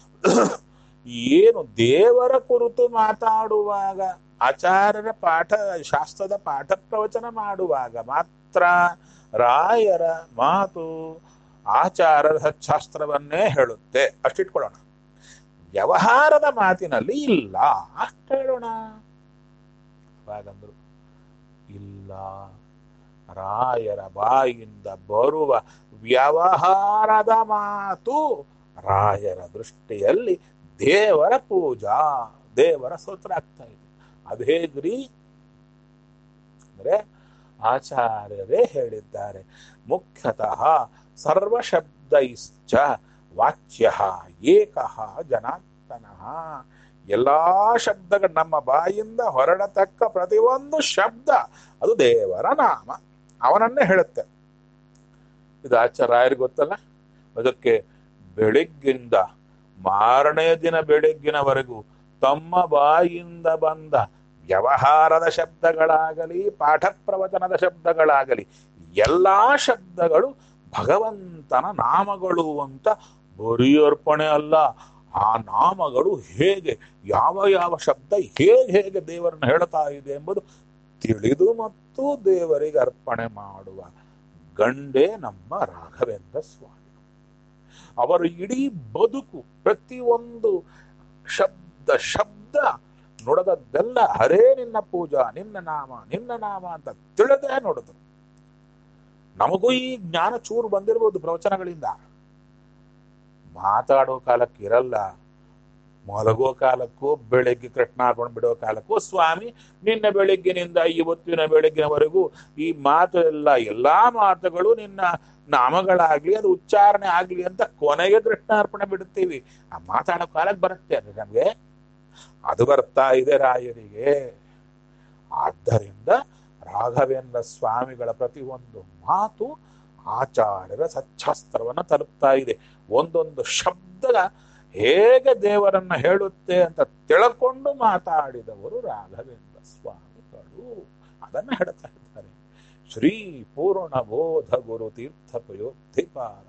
ಏನು ದೇವರ ಕುರಿತು ಮಾತಾಡುವಾಗ ಆಚಾರ್ಯರ ಪಾಠ ಶಾಸ್ತ್ರದ ಪಾಠ ಪ್ರವಚನ ಮಾಡುವಾಗ ಮಾತ್ರ ರಾಯರ ಮಾತು ಆಚಾರದ ಶಾಸ್ತ್ರವನ್ನೇ ಹೇಳುತ್ತೆ ಅಷ್ಟಿಟ್ಕೊಳ್ಳೋಣ ವ್ಯವಹಾರದ ಮಾತಿನಲ್ಲಿ ಇಲ್ಲ ಅಷ್ಟು ಹೇಳೋಣ ಹಾಗಂದ್ರು ಇಲ್ಲ ರಾಯರ ಬಾಯಿಂದ ಬರುವ ವ್ಯವಹಾರದ ಮಾತು ರಾಯರ ದೃಷ್ಟಿಯಲ್ಲಿ ದೇವರ ಪೂಜಾ ದೇವರ ಸ್ತೋತ್ರ ಆಗ್ತಾ ಇದೆ ಅದು ಹೇಗ್ರಿ ಅಂದ್ರೆ ಆಚಾರ್ಯರೇ ಹೇಳಿದ್ದಾರೆ ಮುಖ್ಯತಃ ಸರ್ವಶಬ್ದೈಶ್ಚ ವಾಚ್ಯ ಏಕಃ ಜನಾರ್ದನಃ ಎಲ್ಲಾ ಶಬ್ದಗಳು ನಮ್ಮ ಬಾಯಿಂದ ಹೊರಡತಕ್ಕ ಪ್ರತಿಯೊಂದು ಶಬ್ದ ಅದು ದೇವರ ನಾಮ ಅವನನ್ನೇ ಹೇಳುತ್ತೆ ಇದು ಆಚಾರ್ಯರಿಗೆ ಗೊತ್ತಲ್ಲ ಅದಕ್ಕೆ ಬೆಳಿಗ್ಗಿಂದ ಮಾರನೇ ದಿನ ಬೆಳಗ್ಗಿನವರೆಗೂ ತಮ್ಮ ಬಾಯಿಂದ ಬಂದ ವ್ಯವಹಾರದ ಶಬ್ದಗಳಾಗಲಿ ಪಾಠ ಪ್ರವಚನದ ಶಬ್ದಗಳಾಗಲಿ ಎಲ್ಲಾ ಶಬ್ದಗಳು ಭಗವಂತನ ನಾಮಗಳು ಅಂತ ಬರೀ ಅರ್ಪಣೆ ಅಲ್ಲ ಆ ನಾಮಗಳು ಹೇಗೆ ಯಾವ ಯಾವ ಶಬ್ದ ಹೇಗೆ ಹೇಗೆ ದೇವರನ್ನು ಹೇಳ್ತಾ ಇದೆ ಎಂಬುದು ತಿಳಿದು ಮತ್ತು ದೇವರಿಗೆ ಅರ್ಪಣೆ ಮಾಡುವ ಗಂಡೇ ನಮ್ಮ ರಾಘವೇಂದ್ರ ಸ್ವಾಮಿ ಅವರ ಇಡೀ ಬದುಕು ಪ್ರತಿಯೊಂದು ಶಬ್ದ ಶಬ್ದ ನುಡದದ್ದೆಲ್ಲ ಹರೇ ನಿನ್ನ ಪೂಜಾ ನಿನ್ನ ನಾಮ ನಿನ್ನ ನಾಮ ಅಂತ ತಿಳಿದೇ ನೋಡಿದ್ರು ನಮಗೂ ಈ ಜ್ಞಾನ ಚೂರು ಬಂದಿರ್ಬೋದು ಪ್ರವಚನಗಳಿಂದ ಮಾತಾಡೋ ಕಾಲಕ್ಕೆ ಇರಲ್ಲ ಮಲಗೋ ಕಾಲಕ್ಕೂ ಬೆಳಗ್ಗೆ ಕೃಷ್ಣಾರ್ಪಣೆ ಬಿಡೋ ಕಾಲಕ್ಕೂ ಸ್ವಾಮಿ ನಿನ್ನ ಬೆಳಗ್ಗಿನಿಂದ ಇವತ್ತಿನ ಬೆಳಗ್ಗಿನವರೆಗೂ ಈ ಮಾತು ಎಲ್ಲ ಎಲ್ಲಾ ಮಾತುಗಳು ನಿನ್ನ ನಾಮಗಳಾಗ್ಲಿ ಅದು ಉಚ್ಚಾರಣೆ ಆಗ್ಲಿ ಅಂತ ಕೊನೆಗೆ ಕೃಷ್ಣಾರ್ಪಣೆ ಬಿಡುತ್ತೀವಿ ಆ ಮಾತಾಡೋ ಕಾಲಕ್ಕೆ ಬರುತ್ತೆ ಅದು ನಮ್ಗೆ ಅದು ಬರ್ತಾ ಇದೆ ರಾಯರಿಗೆ ಆದ್ದರಿಂದ ರಾಘವೇಂದ್ರ ಸ್ವಾಮಿಗಳ ಪ್ರತಿಯೊಂದು ಮಾತು ಆಚಾರ್ಯರ ಸಚ್ಚಾಸ್ತ್ರವನ್ನ ತಲುಪ್ತಾ ಇದೆ ಒಂದೊಂದು ಶಬ್ದ ಹೇಗೆ ದೇವರನ್ನ ಹೇಳುತ್ತೆ ಅಂತ ತಿಳ್ಕೊಂಡು ಮಾತಾಡಿದವರು ರಾಘವೇಂದ್ರ ಸ್ವಾಮಿಗಳು ಅದನ್ನ ಹೇಳ್ತಾ ಇದ್ದಾರೆ ಶ್ರೀ ಪೂರ್ಣ ಬೋಧ ಗುರು ತೀರ್ಥ ಪಯೋಧಿಪಾರ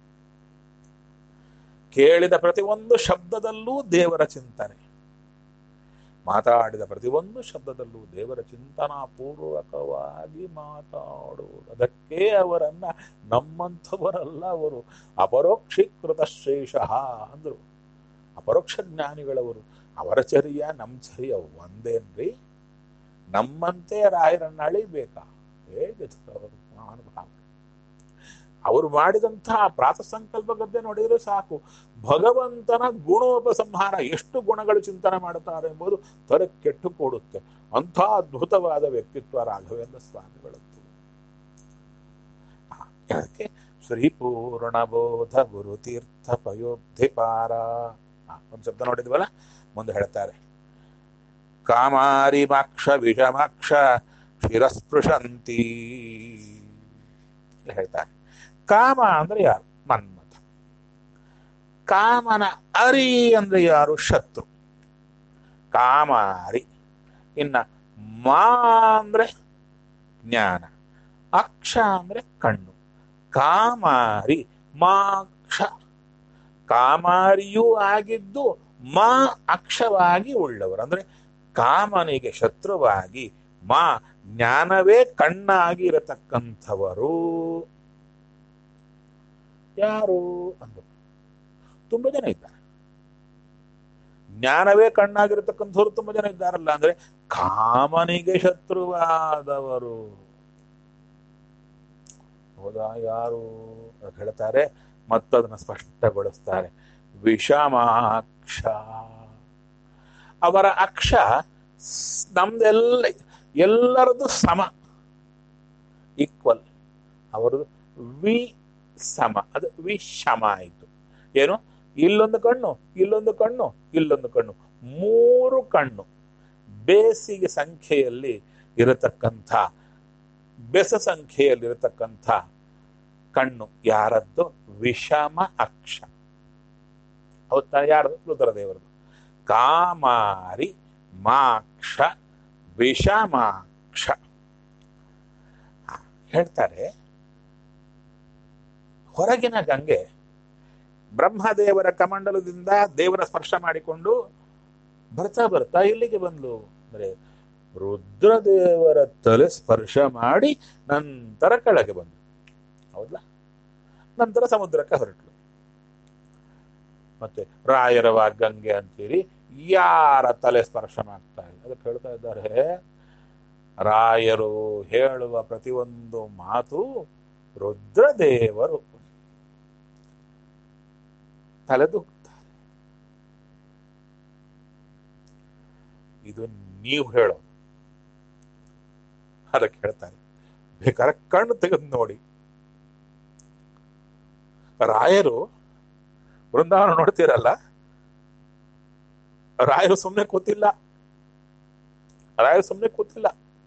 ಕೇಳಿದ ಪ್ರತಿಯೊಂದು ಶಬ್ದದಲ್ಲೂ ದೇವರ ಚಿಂತನೆ ಮಾತಾಡಿದ ಪ್ರತಿಯೊಂದು ಶಬ್ದದಲ್ಲೂ ದೇವರ ಚಿಂತನಾ ಪೂರ್ವಕವಾಗಿ ಮಾತಾಡುವುದು ಅದಕ್ಕೆ ಅವರನ್ನ ನಮ್ಮಂಥವರಲ್ಲ ಅವರು ಅಪರೋಕ್ಷೀಕೃತ ಶ್ರೇಷ ಅಂದ್ರು ಅಪರೋಕ್ಷ ಜ್ಞಾನಿಗಳವರು ಅವರ ಚರ್ಯ ನಮ್ಮ ಚರ್ಯ ಒಂದೇನ್ರಿ ನಮ್ಮಂತೆ ರಾಯರನ್ನ ಅಳಿಬೇಕಾ ಹೇಗೆ ಅವರು ಮಹಾನುಭಾವ ಅವರು ಮಾಡಿದಂತಹ ಪ್ರಾತ ಸಂಕಲ್ಪ ಗದ್ದೆ ನೋಡಿದ್ರೆ ಸಾಕು ಭಗವಂತನ ಗುಣೋಪಸಂಹಾರ ಎಷ್ಟು ಗುಣಗಳು ಚಿಂತನೆ ಮಾಡುತ್ತಾರೆ ಎಂಬುದು ತರ ಕೆಟ್ಟು ಕೊಡುತ್ತೆ ಅಂಥ ಅದ್ಭುತವಾದ ವ್ಯಕ್ತಿತ್ವ ರಾಘವೇಂದ್ರ ಸ್ವಾಮಿಗಳದ್ದು ಅದಕ್ಕೆ ಶ್ರೀ ಪೂರ್ಣಬೋಧ ಗುರು ತೀರ್ಥ ಪಯೋಧಿಪಾರ ಒಂದು ಶಬ್ದ ನೋಡಿದ್ವಲ್ಲ ಮುಂದೆ ಹೇಳ್ತಾರೆ ಕಾಮಾರಿಮಾಕ್ಷ ವಿಷಮಾಕ್ಷ ಶಿರಸ್ಪೃಶಂತಿ ಹೇಳ್ತಾರೆ ಕಾಮ ಅಂದ್ರೆ ಯಾರು ಮನ್ಮಥ ಕಾಮನ ಅರಿ ಅಂದ್ರೆ ಯಾರು ಶತ್ರು ಕಾಮಾರಿ ಇನ್ನ ಮಾ ಅಂದ್ರೆ ಜ್ಞಾನ ಅಕ್ಷ ಅಂದ್ರೆ ಕಣ್ಣು ಕಾಮಾರಿ ಮಾಕ್ಷ ಕಾಮಾರಿಯೂ ಆಗಿದ್ದು ಮಾ ಅಕ್ಷವಾಗಿ ಉಳ್ಳವರು ಅಂದ್ರೆ ಕಾಮನಿಗೆ ಶತ್ರುವಾಗಿ ಮಾ ಜ್ಞಾನವೇ ಕಣ್ಣಾಗಿ ಇರತಕ್ಕಂಥವರು ಯಾರು ಅಂದ್ರು ತುಂಬಾ ಜನ ಇದ್ದಾರೆ ಜ್ಞಾನವೇ ಕಣ್ಣಾಗಿರತಕ್ಕಂಥವ್ರು ತುಂಬಾ ಜನ ಇದ್ದಾರಲ್ಲ ಅಂದ್ರೆ ಕಾಮನಿಗೆ ಶತ್ರುವಾದವರು ಹೌದಾ ಯಾರು ಅಂತ ಹೇಳ್ತಾರೆ ಮತ್ತದನ್ನ ಸ್ಪಷ್ಟಗೊಳಿಸ್ತಾರೆ ವಿಷಮಾಕ್ಷ ಅವರ ಅಕ್ಷ ಸ್- ನಮ್ದೆಲ್ಲ ಎಲ್ಲರದು ಸಮ ಈಕ್ವಲ್ ಅವರದು ವಿ ಸಮ ಅದು ವಿಷಮ ಆಯಿತು ಏನು ಇಲ್ಲೊಂದು ಕಣ್ಣು ಇಲ್ಲೊಂದು ಕಣ್ಣು ಇಲ್ಲೊಂದು ಕಣ್ಣು ಮೂರು ಕಣ್ಣು ಬೇಸಿಗೆ ಸಂಖ್ಯೆಯಲ್ಲಿ ಇರತಕ್ಕಂಥ ಬೆಸ ಸಂಖ್ಯೆಯಲ್ಲಿರತಕ್ಕಂಥ ಕಣ್ಣು ಯಾರದ್ದು ವಿಷಮ ಅಕ್ಷ ಹೌದಾ ಯಾರದು ರುದ್ರದೇವರದು ಕಾಮಾರಿ ಮಾಕ್ಷ ವಿಷಮಾಕ್ಷ ಆ, ಹೇಳ್ತಾರೆ ಹೊರಗಿನ ಗಂಗೆ ಬ್ರಹ್ಮದೇವರ ಕಮಂಡಲದಿಂದ ದೇವರ ಸ್ಪರ್ಶ ಮಾಡಿಕೊಂಡು ಬರ್ತಾ ಬರ್ತಾ ಇಲ್ಲಿಗೆ ಬಂದ್ಲು ಅಂದ್ರೆ ರುದ್ರದೇವರ ತಲೆ ಸ್ಪರ್ಶ ಮಾಡಿ ನಂತರ ಕೆಳಗೆ ಬಂದು ಹೌದಾ ನಂತರ ಸಮುದ್ರಕ್ಕೆ ಹೊರಟ್ಲು ಮತ್ತೆ ರಾಯರವ ಗಂಗೆ ಅಂತೀರಿ ಯಾರ ತಲೆ ಸ್ಪರ್ಶ ಮಾಡ್ತಾ ಇಲ್ಲ ಅದಕ್ಕೆ ಹೇಳ್ತಾ ಇದ್ದಾರೆ ರಾಯರು ಹೇಳುವ ಪ್ರತಿಯೊಂದು ಮಾತು ರುದ್ರದೇವರು ತಲೆದೂಗ್ತಾರೆ ಇದು ನೀವು ಹೇಳೋ ಅದಕ್ಕೆ ಹೇಳ್ತಾರೆ ಬೇಕಾದ್ರೆ ಕಣ್ಣು ತೆಗೆದು ನೋಡಿ ರಾಯರು ಬೃಂದಾವನ ನೋಡ್ತೀರಲ್ಲ ರಾಯರು ಸುಮ್ಮನೆ ಕೂತಿಲ್ಲ ರಾಯರು ಸುಮ್ಮನೆ ಕೂತಿಲ್ಲ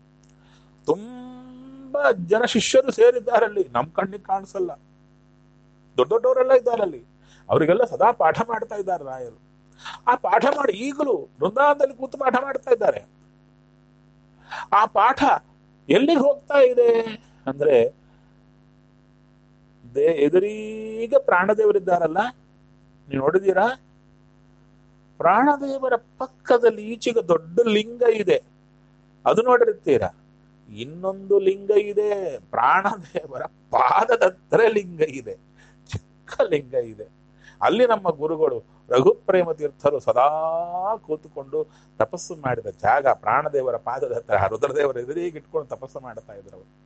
ತುಂಬಾ ಜನ ಶಿಷ್ಯರು ಸೇರಿದ್ದಾರಲ್ಲಿ ನಮ್ ಕಣ್ಣಿಗೆ ಕಾಣಿಸಲ್ಲ ದೊಡ್ಡ ದೊಡ್ಡವರೆಲ್ಲ ಇದ್ದಾರಲ್ಲಿ ಅವರಿಗೆಲ್ಲ ಸದಾ ಪಾಠ ಮಾಡ್ತಾ ಇದ್ದಾರೆ ರಾಯರು ಆ ಪಾಠ ಮಾಡಿ ಈಗಲೂ ಬೃಂದಾವನದಲ್ಲಿ ಕೂತು ಪಾಠ ಮಾಡ್ತಾ ಇದ್ದಾರೆ ಆ ಪಾಠ ಎಲ್ಲಿಗೆ ಹೋಗ್ತಾ ಇದೆ ಅಂದ್ರೆ ದೇ ಎದುರೀಗ ಪ್ರಾಣದೇವರಿದ್ದಾರಲ್ಲ ನೀವು ನೋಡಿದೀರಾ ಪ್ರಾಣದೇವರ ಪಕ್ಕದಲ್ಲಿ ಈಚೆಗೆ ದೊಡ್ಡ ಲಿಂಗ ಇದೆ ಅದು ನೋಡಿರ್ತೀರಾ ಇನ್ನೊಂದು ಲಿಂಗ ಇದೆ ಪ್ರಾಣದೇವರ ಪಾದದ ಹತ್ರ ಲಿಂಗ ಇದೆ ಚಿಕ್ಕ ಲಿಂಗ ಇದೆ ಅಲ್ಲಿ ನಮ್ಮ ಗುರುಗಳು ರಘುಪ್ರೇಮ ತೀರ್ಥರು ಸದಾ ಕೂತುಕೊಂಡು ತಪಸ್ಸು ಮಾಡಿದ ಜಾಗ ಪ್ರಾಣದೇವರ ಪಾದದ ಹತ್ರ ರುದ್ರದೇವರ ಎದುರಿಗೆ ಇಟ್ಕೊಂಡು ತಪಸ್ಸು ಮಾಡ್ತಾ ಇದ್ರು ಅವರು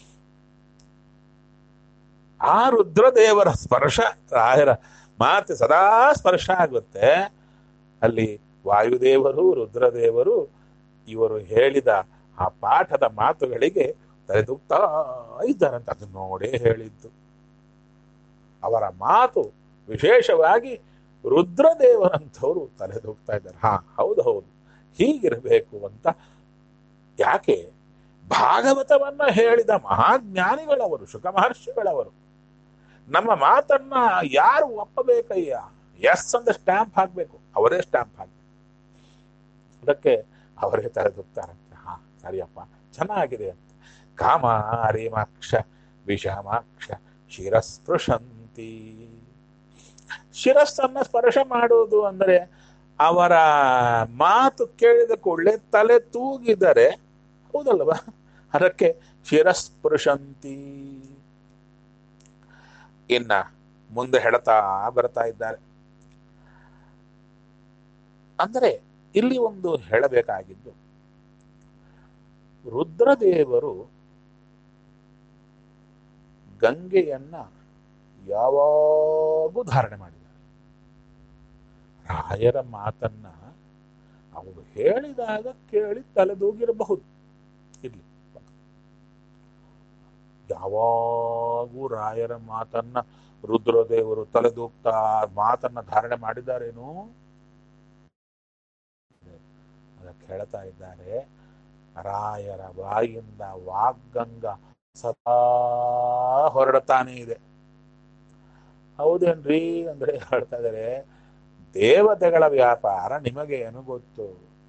ಆ ರುದ್ರದೇವರ ಸ್ಪರ್ಶ ರಾಯರ ಮಾತೆ ಸದಾ ಸ್ಪರ್ಶ ಆಗುತ್ತೆ ಅಲ್ಲಿ ವಾಯುದೇವರು ರುದ್ರದೇವರು ಇವರು ಹೇಳಿದ ಆ ಪಾಠದ ಮಾತುಗಳಿಗೆ ತಲೆದೂಗ್ತಾ ಇದ್ದಾರಂತ ಅದು ನೋಡೇ ಹೇಳಿದ್ದು ಅವರ ಮಾತು ವಿಶೇಷವಾಗಿ ರುದ್ರದೇವರಂಥವ್ರು ತಲೆದೂಗ್ತಾ ಇದ್ದಾರೆ ಹಾ ಹೌದು ಹೌದು ಹೀಗಿರಬೇಕು ಅಂತ ಯಾಕೆ ಭಾಗವತವನ್ನ ಹೇಳಿದ ಮಹಾಜ್ಞಾನಿಗಳವರು ಶುಕ ಮಹರ್ಷಿಗಳವರು ನಮ್ಮ ಮಾತನ್ನ ಯಾರು ಒಪ್ಪಬೇಕಯ್ಯ ಎಸ್ ಅಂತ ಸ್ಟ್ಯಾಂಪ್ ಹಾಕ್ಬೇಕು ಅವರೇ ಸ್ಟ್ಯಾಂಪ್ ಹಾಕ್ಬೇಕು ಅದಕ್ಕೆ ಅವರೇ ತಲೆದೂಗ್ತಾರಂತೆ ಹಾ ಸರಿಯಪ್ಪ ಚೆನ್ನಾಗಿದೆ ಅಂತ ಕಾಮಾರಿಮಾಕ್ಷ ವಿಷಮಾಕ್ಷ ಶಿರಸ್ಪೃಶಂತಿ ಶಿರಸ್ಸನ್ನ ಸ್ಪರ್ಶ ಮಾಡುವುದು ಅಂದರೆ ಅವರ ಮಾತು ಕೇಳಿದ ಕೂಡಲೇ ತಲೆ ತೂಗಿದರೆ ಹೌದಲ್ವಾ ಅದಕ್ಕೆ ಶಿರಸ್ಪೃಶಂತಿ ಇನ್ನ ಮುಂದೆ ಹೇಳ್ತಾ ಬರ್ತಾ ಇದ್ದಾರೆ ಅಂದರೆ ಇಲ್ಲಿ ಒಂದು ಹೇಳಬೇಕಾಗಿದ್ದು ರುದ್ರದೇವರು ಗಂಗೆಯನ್ನ ಯಾವಾಗೂ ಧಾರಣೆ ಮಾಡಿದ್ದಾರೆ ರಾಯರ ಮಾತನ್ನ ಅವರು ಹೇಳಿದಾಗ ಕೇಳಿ ತಲೆದೂಗಿರಬಹುದು ಇರ್ಲಿ ಯಾವಾಗೂ ರಾಯರ ಮಾತನ್ನ ರುದ್ರದೇವರು ತಲೆದೂಗ್ತಾ ಮಾತನ್ನ ಧಾರಣೆ ಮಾಡಿದ್ದಾರೇನು ಅದಕ್ಕೆ ಹೇಳ್ತಾ ಇದ್ದಾರೆ ರಾಯರ ಬಾಯಿಂದ ವಾಗ್ಗಂಗ ಸದಾ ಹೊರಡ್ತಾನೆ ಇದೆ ಹೌದೇನ್ರಿ ಅಂದ್ರೆ ಹೇಳ್ತಾ ಇದ್ದಾರೆ ದೇವತೆಗಳ ವ್ಯಾಪಾರ ನಿಮಗೆ ಏನು ಗೊತ್ತು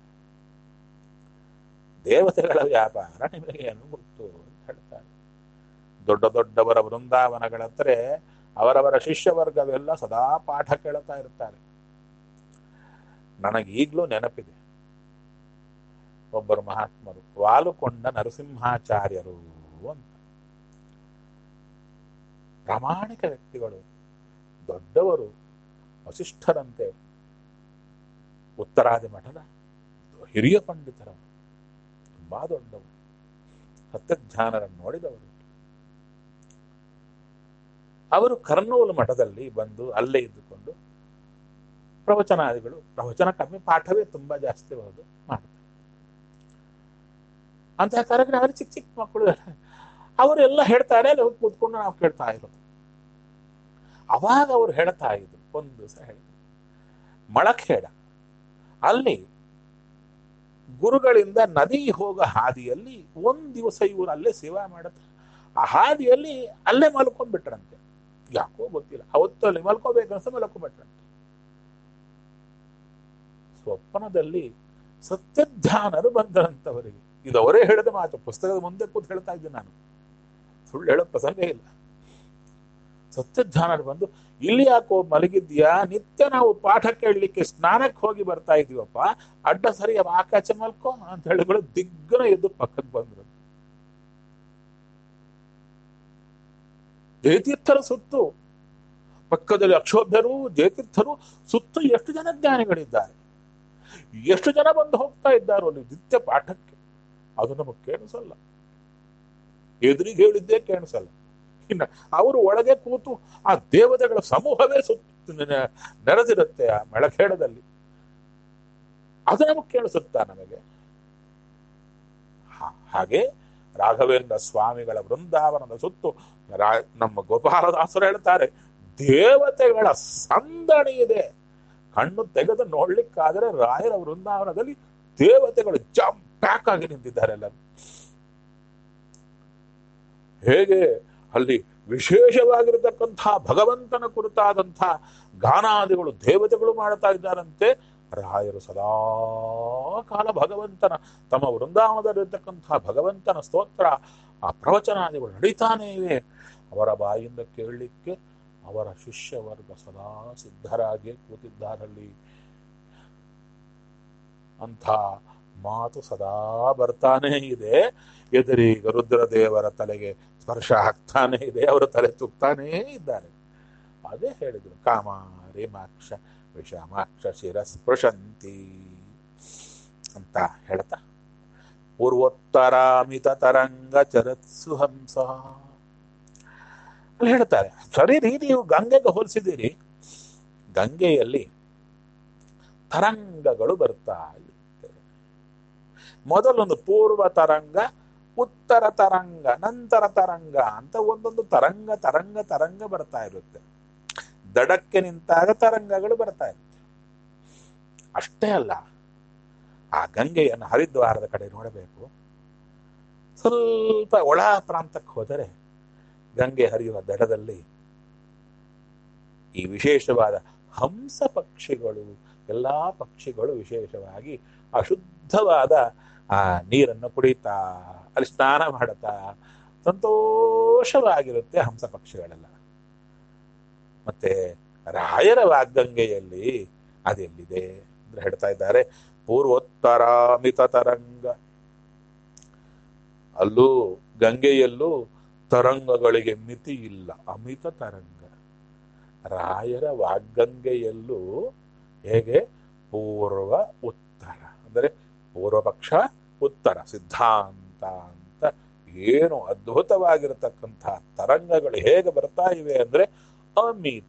ದೇವತೆಗಳ ವ್ಯಾಪಾರ ನಿಮಗೆ ಏನು ಗೊತ್ತು ಅಂತ ಹೇಳ್ತಾರೆ ದೊಡ್ಡ ದೊಡ್ಡವರ ವೃಂದಾವನಗಳ ಹತ್ರ ಅವರವರ ಶಿಷ್ಯ ವರ್ಗವೆಲ್ಲ ಸದಾ ಪಾಠ ಕೇಳ್ತಾ ಇರ್ತಾರೆ ನನಗೆ ಈಗಲೂ ನೆನಪಿದೆ ಒಬ್ಬರು ಮಹಾತ್ಮರು ವಾಲುಕೊಂಡ ನರಸಿಂಹಾಚಾರ್ಯರು ಅಂತ ಪ್ರಾಮಾಣಿಕ ವ್ಯಕ್ತಿಗಳು ದೊಡ್ಡವರು ವಸಿಷ್ಠರಂತೆ ಉತ್ತರಾದಿ ಮಠದ ಹಿರಿಯ ಪಂಡಿತರವರು ತುಂಬಾ ದೊಡ್ಡವರು ಸತ್ಯಜ್ಞಾನರನ್ನು ನೋಡಿದವರು ಅವರು ಕರ್ನೂಲು ಮಠದಲ್ಲಿ ಬಂದು ಅಲ್ಲೇ ಇದ್ದುಕೊಂಡು ಪ್ರವಚನಾದಿಗಳು ಪ್ರವಚನ ಕಮ್ಮಿ ಪಾಠವೇ ತುಂಬಾ ಜಾಸ್ತಿ ಬರೋದು ಮಾಡ್ತಾರೆ ಅಂತಹ ಕಾರ್ಯಕ್ರಮದಲ್ಲಿ ಚಿಕ್ಕ ಚಿಕ್ಕ ಮಕ್ಕಳು ಅವರೆಲ್ಲ ಹೇಳ್ತಾರೆ ಅಲ್ಲಿ ಹೋಗಿ ಕೂತ್ಕೊಂಡು ನಾವು ಕೇಳ್ತಾ ಇರೋದು ಅವಾಗ ಅವ್ರು ಹೇಳ್ತಾ ಇದ್ರು ಒಂದು ದಿವಸ ಹೇಳಿದ್ರು ಮಳಖೇಡ ಅಲ್ಲಿ ಗುರುಗಳಿಂದ ನದಿ ಹೋಗೋ ಹಾದಿಯಲ್ಲಿ ಒಂದ್ ದಿವಸ ಇವರು ಅಲ್ಲೇ ಸೇವಾ ಮಾಡುತ್ತೆ ಆ ಹಾದಿಯಲ್ಲಿ ಅಲ್ಲೇ ಮಲ್ಕೊಂಡ್ಬಿಟ್ರಂತೆ ಯಾಕೋ ಗೊತ್ತಿಲ್ಲ ಅವತ್ತು ಅಲ್ಲಿ ಮಲ್ಕೋಬೇಕನ್ಸ ಮಲ್ಕೊಂಡ್ಬಿಟ್ರಂತೆ ಸ್ವಪ್ನದಲ್ಲಿ ಸತ್ಯಧ್ಯಾನರು ಬಂದರಂತವರಿಗೆ ಇದು ಅವರೇ ಹೇಳಿದ ಮಾತು ಪುಸ್ತಕದ ಮುಂದೆ ಕೂತ್ ಹೇಳ್ತಾ ಇದ್ದೆ ನಾನು ಸುಳ್ಳು ಹೇಳೋ ಪ್ರಸಂಗ ಇಲ್ಲ ಸತ್ಯಧ್ಯಾನರು ಬಂದು ಇಲ್ಲಿ ಯಾಕೋ ಮಲಗಿದ್ಯಾ ನಿತ್ಯ ನಾವು ಪಾಠ ಕೇಳಲಿಕ್ಕೆ ಸ್ನಾನಕ್ಕೆ ಹೋಗಿ ಬರ್ತಾ ಇದೀವಪ್ಪ ಅಡ್ಡ ಸರಿ ಆಕಾಚೆ ಮಲ್ಕೋ ಅಂತ ಹೇಳಿಗಳು ದಿಗ್ಗನ ಎದ್ದು ಪಕ್ಕಕ್ಕೆ ಬಂದ್ರು ಜಯತೀರ್ಥರ ಸುತ್ತು ಪಕ್ಕದಲ್ಲಿ ಅಕ್ಷೋಭ್ಯರು ಜಯತೀರ್ಥರು ಸುತ್ತು ಎಷ್ಟು ಜನ ಜ್ಞಾನಿಗಳಿದ್ದಾರೆ ಎಷ್ಟು ಜನ ಬಂದು ಹೋಗ್ತಾ ಇದ್ದಾರೋ ಅಲ್ಲಿ ನಿತ್ಯ ಪಾಠಕ್ಕೆ ಅದು ನಮಗೆ ಕೇಳಿಸಲ್ಲ ಎದುರಿಗೆ ಹೇಳಿದ್ದೇ ಕೇಳಿಸಲ್ಲ ಇನ್ನ ಅವರು ಒಳಗೆ ಕೂತು ಆ ದೇವತೆಗಳ ಸಮೂಹವೇ ಸುತ್ತ ನೆ- ನೆರೆದಿರುತ್ತೆ ಆ ಮೆಳಖೇಡದಲ್ಲಿ ಅದು ನಮಗೆ ಕೇಳಿಸುತ್ತಾ ನಮಗೆ ಹಾ- ಹಾಗೆ ರಾಘವೇಂದ್ರ ಸ್ವಾಮಿಗಳ ವೃಂದಾವನದ ಸುತ್ತು ರಾ- ನಮ್ಮ ಗೋಪಾಲದಾಸರು ಹೇಳ್ತಾರೆ ದೇವತೆಗಳ ಸಂದಣಿ ಇದೆ ಕಣ್ಣು ತೆಗೆದು ನೋಡ್ಲಿಕ್ಕಾದರೆ ರಾಯರ ವೃಂದಾವನದಲ್ಲಿ ದೇವತೆಗಳು ಜಂಪ್ ಪ್ಯಾಕ್ ಆಗಿ ನಿಂತಿದ್ದಾರೆ ಎಲ್ಲ ಹೇಗೆ ಅಲ್ಲಿ ವಿಶೇಷವಾಗಿರತಕ್ಕಂತಹ ಭಗವಂತನ ಕುರಿತಾದಂಥ ಗಾನಾದಿಗಳು ದೇವತೆಗಳು ಮಾಡ್ತಾ ಇದ್ದಾರಂತೆ ರಾಯರು ಸದಾ ಕಾಲ ಭಗವಂತನ ತಮ್ಮ ವೃಂದಾವನದಲ್ಲಿರ್ತಕ್ಕಂತಹ ಭಗವಂತನ ಸ್ತೋತ್ರ ಆ ಪ್ರವಚನಾದಿಗಳು ನಡೀತಾನೇ ಇವೆ ಅವರ ಬಾಯಿಂದ ಕೇಳಲಿಕ್ಕೆ ಅವರ ಶಿಷ್ಯ ವರ್ಗ ಸದಾ ಸಿದ್ಧರಾಗಿ ಕೂತಿದ್ದಾರಲ್ಲಿ ಅಂಥ ಮಾತು ಸದಾ ಬರ್ತಾನೇ ಇದೆ ಎದುರೀಗ ರುದ್ರದೇವರ ತಲೆಗೆ ಸ್ಪರ್ಶ ಆಗ್ತಾನೆ ಇದೆ ಅವರ ತಲೆ ತುಕ್ತಾನೇ ಇದ್ದಾರೆ ಅದೇ ಹೇಳಿದ್ರು ಕಾಮ ರೇಮಾಕ್ಷ ವಿಷಮಾಕ್ಷ ಶಿರ ಸ್ಪೃಶಂತಿ ಅಂತ ಹೇಳ್ತಾ ಪೂರ್ವೋತ್ತರಾಮಿತ ತರಂಗ ಚರತ್ಸು ಹಂಸ ಅಲ್ಲಿ ಹೇಳ್ತಾರೆ ಸರಿ ರೀ ನೀವು ಗಂಗೆಗೆ ಹೋಲಿಸಿದ್ದೀರಿ ಗಂಗೆಯಲ್ಲಿ ತರಂಗಗಳು ಬರ್ತಾ ಇರುತ್ತೆ ಮೊದಲೊಂದು ಪೂರ್ವ ತರಂಗ ಉತ್ತರ ತರಂಗ ನಂತರ ತರಂಗ ಅಂತ ಒಂದೊಂದು ತರಂಗ ತರಂಗ ತರಂಗ ಬರ್ತಾ ಇರುತ್ತೆ ದಡಕ್ಕೆ ನಿಂತಾಗ ತರಂಗಗಳು ಬರ್ತಾ ಇರುತ್ತೆ ಅಷ್ಟೇ ಅಲ್ಲ ಆ ಗಂಗೆಯನ್ನು ಹರಿದ್ವಾರದ ಕಡೆ ನೋಡಬೇಕು ಸ್ವಲ್ಪ ಒಳ ಪ್ರಾಂತಕ್ಕೆ ಹೋದರೆ ಗಂಗೆ ಹರಿಯುವ ದಡದಲ್ಲಿ ಈ ವಿಶೇಷವಾದ ಹಂಸ ಪಕ್ಷಿಗಳು ಎಲ್ಲಾ ಪಕ್ಷಿಗಳು ವಿಶೇಷವಾಗಿ ಅಶುದ್ಧವಾದ ಆ ನೀರನ್ನು ಕುಡಿತಾ ಅಲ್ಲಿ ಸ್ನಾನ ಮಾಡುತ್ತಾ ಸಂತೋಷವಾಗಿರುತ್ತೆ ಹಂಸ ಪಕ್ಷಿಗಳೆಲ್ಲ ಮತ್ತೆ ರಾಯರ ವಾಗ್ಗಂಗೆಯಲ್ಲಿ ಅದೆಲ್ಲಿದೆ ಅಂದ್ರೆ ಹೇಳ್ತಾ ಇದ್ದಾರೆ ಪೂರ್ವೋತ್ತರಾಮಿತ ತರಂಗ ಅಲ್ಲೂ ಗಂಗೆಯಲ್ಲೂ ತರಂಗಗಳಿಗೆ ಮಿತಿ ಇಲ್ಲ ಅಮಿತ ತರಂಗ ರಾಯರ ವಾಗ್ಗಂಗೆಯಲ್ಲೂ ಹೇಗೆ ಪೂರ್ವ ಉತ್ತರ ಅಂದರೆ ಪೂರ್ವ ಪಕ್ಷ ಉತ್ತರ ಸಿದ್ಧಾಂತ ಅಂತ ಏನು ಅದ್ಭುತವಾಗಿರತಕ್ಕಂಥ ತರಂಗಗಳು ಹೇಗೆ ಬರ್ತಾ ಇವೆ ಅಂದ್ರೆ ಅಮಿತ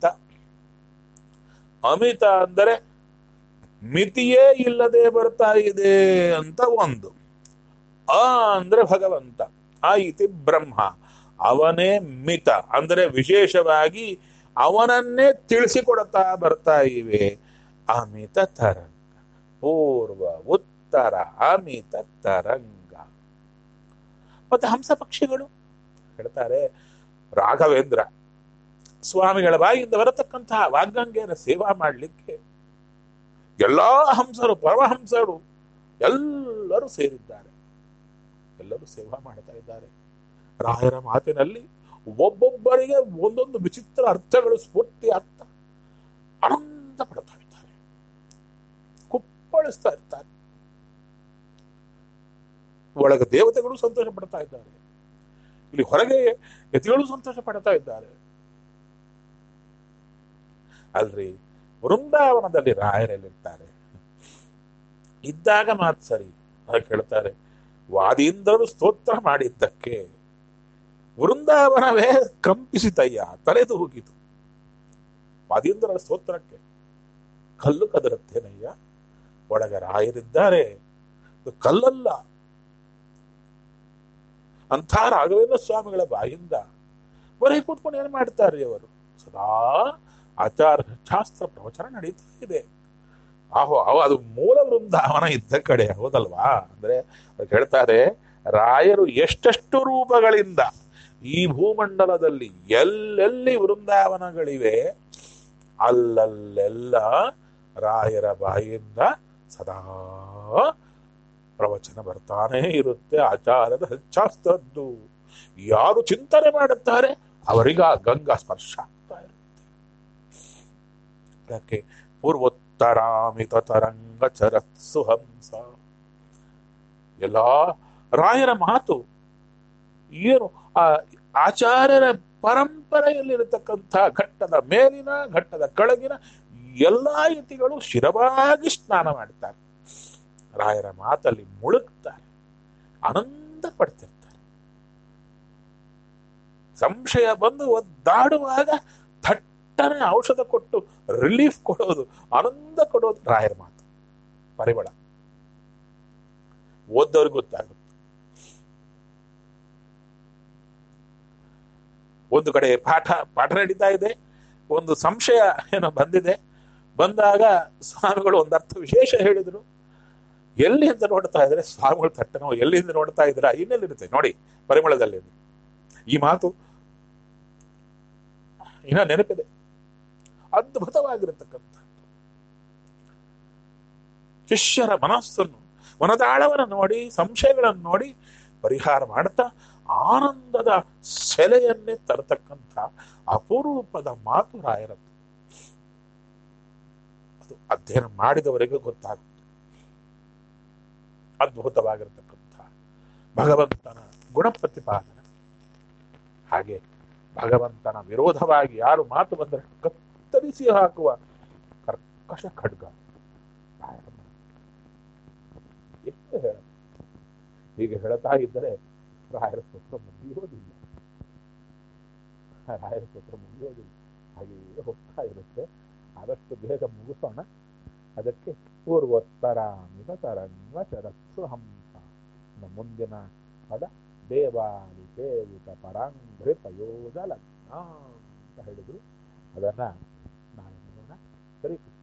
ಅಮಿತ ಅಂದರೆ ಮಿತಿಯೇ ಇಲ್ಲದೆ ಬರ್ತಾ ಇದೆ ಅಂತ ಒಂದು ಅ ಅಂದ್ರೆ ಭಗವಂತ ಆ ಇತಿ ಬ್ರಹ್ಮ ಅವನೇ ಮಿತ ಅಂದ್ರೆ ವಿಶೇಷವಾಗಿ ಅವನನ್ನೇ ತಿಳಿಸಿಕೊಡ್ತಾ ಬರ್ತಾ ಇವೆ ಅಮಿತ ತರಂಗ ಪೂರ್ವ ಉತ್ತರ ಅಮಿತ ತರಂಗ ಮತ್ತೆ ಹಂಸ ಪಕ್ಷಿಗಳು ಹೇಳ್ತಾರೆ ರಾಘವೇಂದ್ರ ಸ್ವಾಮಿಗಳ ಬಾಯಿಂದ ಬರತಕ್ಕಂತಹ ವಾಗ್ಗಂಗೆಯರ ಸೇವಾ ಮಾಡಲಿಕ್ಕೆ ಎಲ್ಲಾ ಹಂಸರು ಪರಮಹಂಸರು ಎಲ್ಲರೂ ಸೇರಿದ್ದಾರೆ ಎಲ್ಲರೂ ಸೇವಾ ಮಾಡ್ತಾ ಇದ್ದಾರೆ ರಾಯರ ಮಾತಿನಲ್ಲಿ ಒಬ್ಬೊಬ್ಬರಿಗೆ ಒಂದೊಂದು ವಿಚಿತ್ರ ಅರ್ಥಗಳು ಸ್ಫೂರ್ತಿ ಆಗ್ತಾ ಆನಂದ ಪಡ್ತಾ ಇದ್ದಾರೆ ಕುಪ್ಪಳಿಸ್ತಾ ಇರ್ತಾರೆ ಒಳಗೆ ದೇವತೆಗಳು ಸಂತೋಷ ಪಡ್ತಾ ಇದ್ದಾರೆ ಇಲ್ಲಿ ಹೊರಗೆ ಯತಿಗಳು ಸಂತೋಷ ಪಡ್ತಾ ಇದ್ದಾರೆ ಅಲ್ರಿ ವೃಂದಾವನದಲ್ಲಿ ರಾಯರಲ್ಲಿರ್ತಾರೆ ಇದ್ದಾಗ ಮಾತು ಸರಿ ಹಾಗೆ ಹೇಳ್ತಾರೆ ವಾದೀಂದ್ರರು ಸ್ತೋತ್ರ ಮಾಡಿದ್ದಕ್ಕೆ ವೃಂದಾವನವೇ ಕಂಪಿಸಿತಯ್ಯ ತಲೆದು ಹೋಗಿತು ವಾದೀಂದ್ರರ ಸ್ತೋತ್ರಕ್ಕೆ ಕಲ್ಲು ಕದರುತ್ತೇನಯ್ಯ ಒಳಗೆ ರಾಯರಿದ್ದಾರೆ ಇದು ಕಲ್ಲಲ್ಲ ಅಂಥ ರಾಘವೇಂದ್ರ ಸ್ವಾಮಿಗಳ ಬಾಯಿಂದ ಬರೀ ಕೂತ್ಕೊಂಡು ಏನ್ ಮಾಡ್ತಾರೆ ಅವರು ಸದಾ ಆಚಾರ ಶಾಸ್ತ್ರ ಪ್ರವಚನ ನಡೀತಾ ಇದೆ ಆಹೋ ಅವ ಅದು ಮೂಲ ವೃಂದಾವನ ಇದ್ದ ಕಡೆ ಹೌದಲ್ವಾ ಅಂದ್ರೆ ಅದಕ್ಕೆ ಹೇಳ್ತಾರೆ ರಾಯರು ಎಷ್ಟೆಷ್ಟು ರೂಪಗಳಿಂದ ಈ ಭೂಮಂಡಲದಲ್ಲಿ ಎಲ್ಲೆಲ್ಲಿ ವೃಂದಾವನಗಳಿವೆ ಅಲ್ಲಲ್ಲೆಲ್ಲ ರಾಯರ ಬಾಯಿಯಿಂದ ಸದಾ ಪ್ರವಚನ ಬರ್ತಾನೇ ಇರುತ್ತೆ ಆಚಾರದ ಶಾಸ್ತ್ರದ್ದು ಯಾರು ಚಿಂತನೆ ಮಾಡುತ್ತಾರೆ ಅವರಿಗೆ ಆ ಗಂಗಾ ಸ್ಪರ್ಶ ಆಗ್ತಾ ಇರುತ್ತೆ ಅದಕ್ಕೆ ಪೂರ್ವೋತ್ತರಾಮಿತ ತರಂಗ ಚರತ್ಸು ಹಂಸ ಎಲ್ಲ ರಾಯರ ಮಾತು ಏನು ಆ ಆಚಾರ್ಯರ ಪರಂಪರೆಯಲ್ಲಿರತಕ್ಕಂಥ ಘಟ್ಟದ ಮೇಲಿನ ಘಟ್ಟದ ಕೆಳಗಿನ ಎಲ್ಲಾ ಯತಿಗಳು ಶಿರವಾಗಿ ಸ್ನಾನ ಮಾಡ್ತಾರೆ ರಾಯರ ಮಾತಲ್ಲಿ ಮುಳುಗ್ತಾರೆ ಆನಂದ ಪಡ್ತಿರ್ತಾರೆ ಸಂಶಯ ಬಂದು ಒದ್ದಾಡುವಾಗ ಥಟ್ಟನೆ ಔಷಧ ಕೊಟ್ಟು ರಿಲೀಫ್ ಕೊಡೋದು ಆನಂದ ಕೊಡೋದು ರಾಯರ ಮಾತು ಪರಿಮಳ ಓದೋರ್ಗೆ ಗೊತ್ತಾಗುತ್ತೆ ಒಂದು ಕಡೆ ಪಾಠ ಪಾಠ ನಡೀತಾ ಇದೆ ಒಂದು ಸಂಶಯ ಏನೋ ಬಂದಿದೆ ಬಂದಾಗ ಸ್ವಾಮಿಗಳು ಒಂದು ಅರ್ಥ ವಿಶೇಷ ಹೇಳಿದ್ರು ಎಲ್ಲಿಂದ ನೋಡ್ತಾ ಇದ್ರೆ ಸ್ವಾಮಿಗಳು ತಟ್ಟನೋ ಎಲ್ಲಿಂದ ನೋಡ್ತಾ ಇದ್ರ ಇನ್ನೆಲ್ಲಿರುತ್ತೆ ನೋಡಿ ಪರಿಮಳದಲ್ಲಿ ಈ ಮಾತು ಇನ್ನ ನೆನಪಿದೆ ಅದ್ಭುತವಾಗಿರತಕ್ಕಂಥ ಶಿಷ್ಯರ ಮನಸ್ಸನ್ನು ಮನದಾಳವನ್ನು ನೋಡಿ ಸಂಶಯಗಳನ್ನು ನೋಡಿ ಪರಿಹಾರ ಮಾಡ್ತಾ ಆನಂದದ ಸೆಲೆಯನ್ನೇ ತರತಕ್ಕಂಥ ಅಪರೂಪದ ಮಾತು ರಾಯರದ್ದು ಅದು ಅಧ್ಯಯನ ಮಾಡಿದವರಿಗೆ ಗೊತ್ತಾಗುತ್ತೆ ಅದ್ಭುತವಾಗಿರತಕ್ಕಂಥ ಭಗವಂತನ ಗುಣ ಪ್ರತಿಪಾದನೆ ಹಾಗೆ ಭಗವಂತನ ವಿರೋಧವಾಗಿ ಯಾರು ಮಾತು ಬಂದರೆ ಕತ್ತರಿಸಿ ಹಾಕುವ ಕರ್ಕಶ ಖಡ್ಗ ರಾಯರ ಮಾತು. ಎಷ್ಟು ಹೇಳ ಹೀಗೆ ಹೇಳ್ತಾ ಇದ್ದರೆ ರಾಯರ ಸ್ತೋತ್ರ ಮುಗಿಯೋದಿಲ್ಲ ರಾಯರ ಸ್ತೋತ್ರ ಮುಗಿಯೋದಿಲ್ಲ ಹಾಗೆಯೇ ಹೋಗ್ತಾ ಇರುತ್ತೆ ಆದಷ್ಟು ಬೇಗ ಮುಗಿಸೋಣ ಅದಕ್ಕೆ ಪೂರ್ವೋತ್ತರ ಮಿತ ತರಂಗ ಶರಸ್ಸು ಹಂಸ ಇನ್ನು ಮುಂದಿನ ಪದ ದೇವಾಲಿ ಸೇವಿತ ಪರಾಂಘ್ರಿ ಪಯೋಜ ಲಗ್ನ ಅಂತ ಹೇಳಿದ್ರು ಅದನ್ನ ನಾಳೆ ನೋಡೋಣ ಸರಿ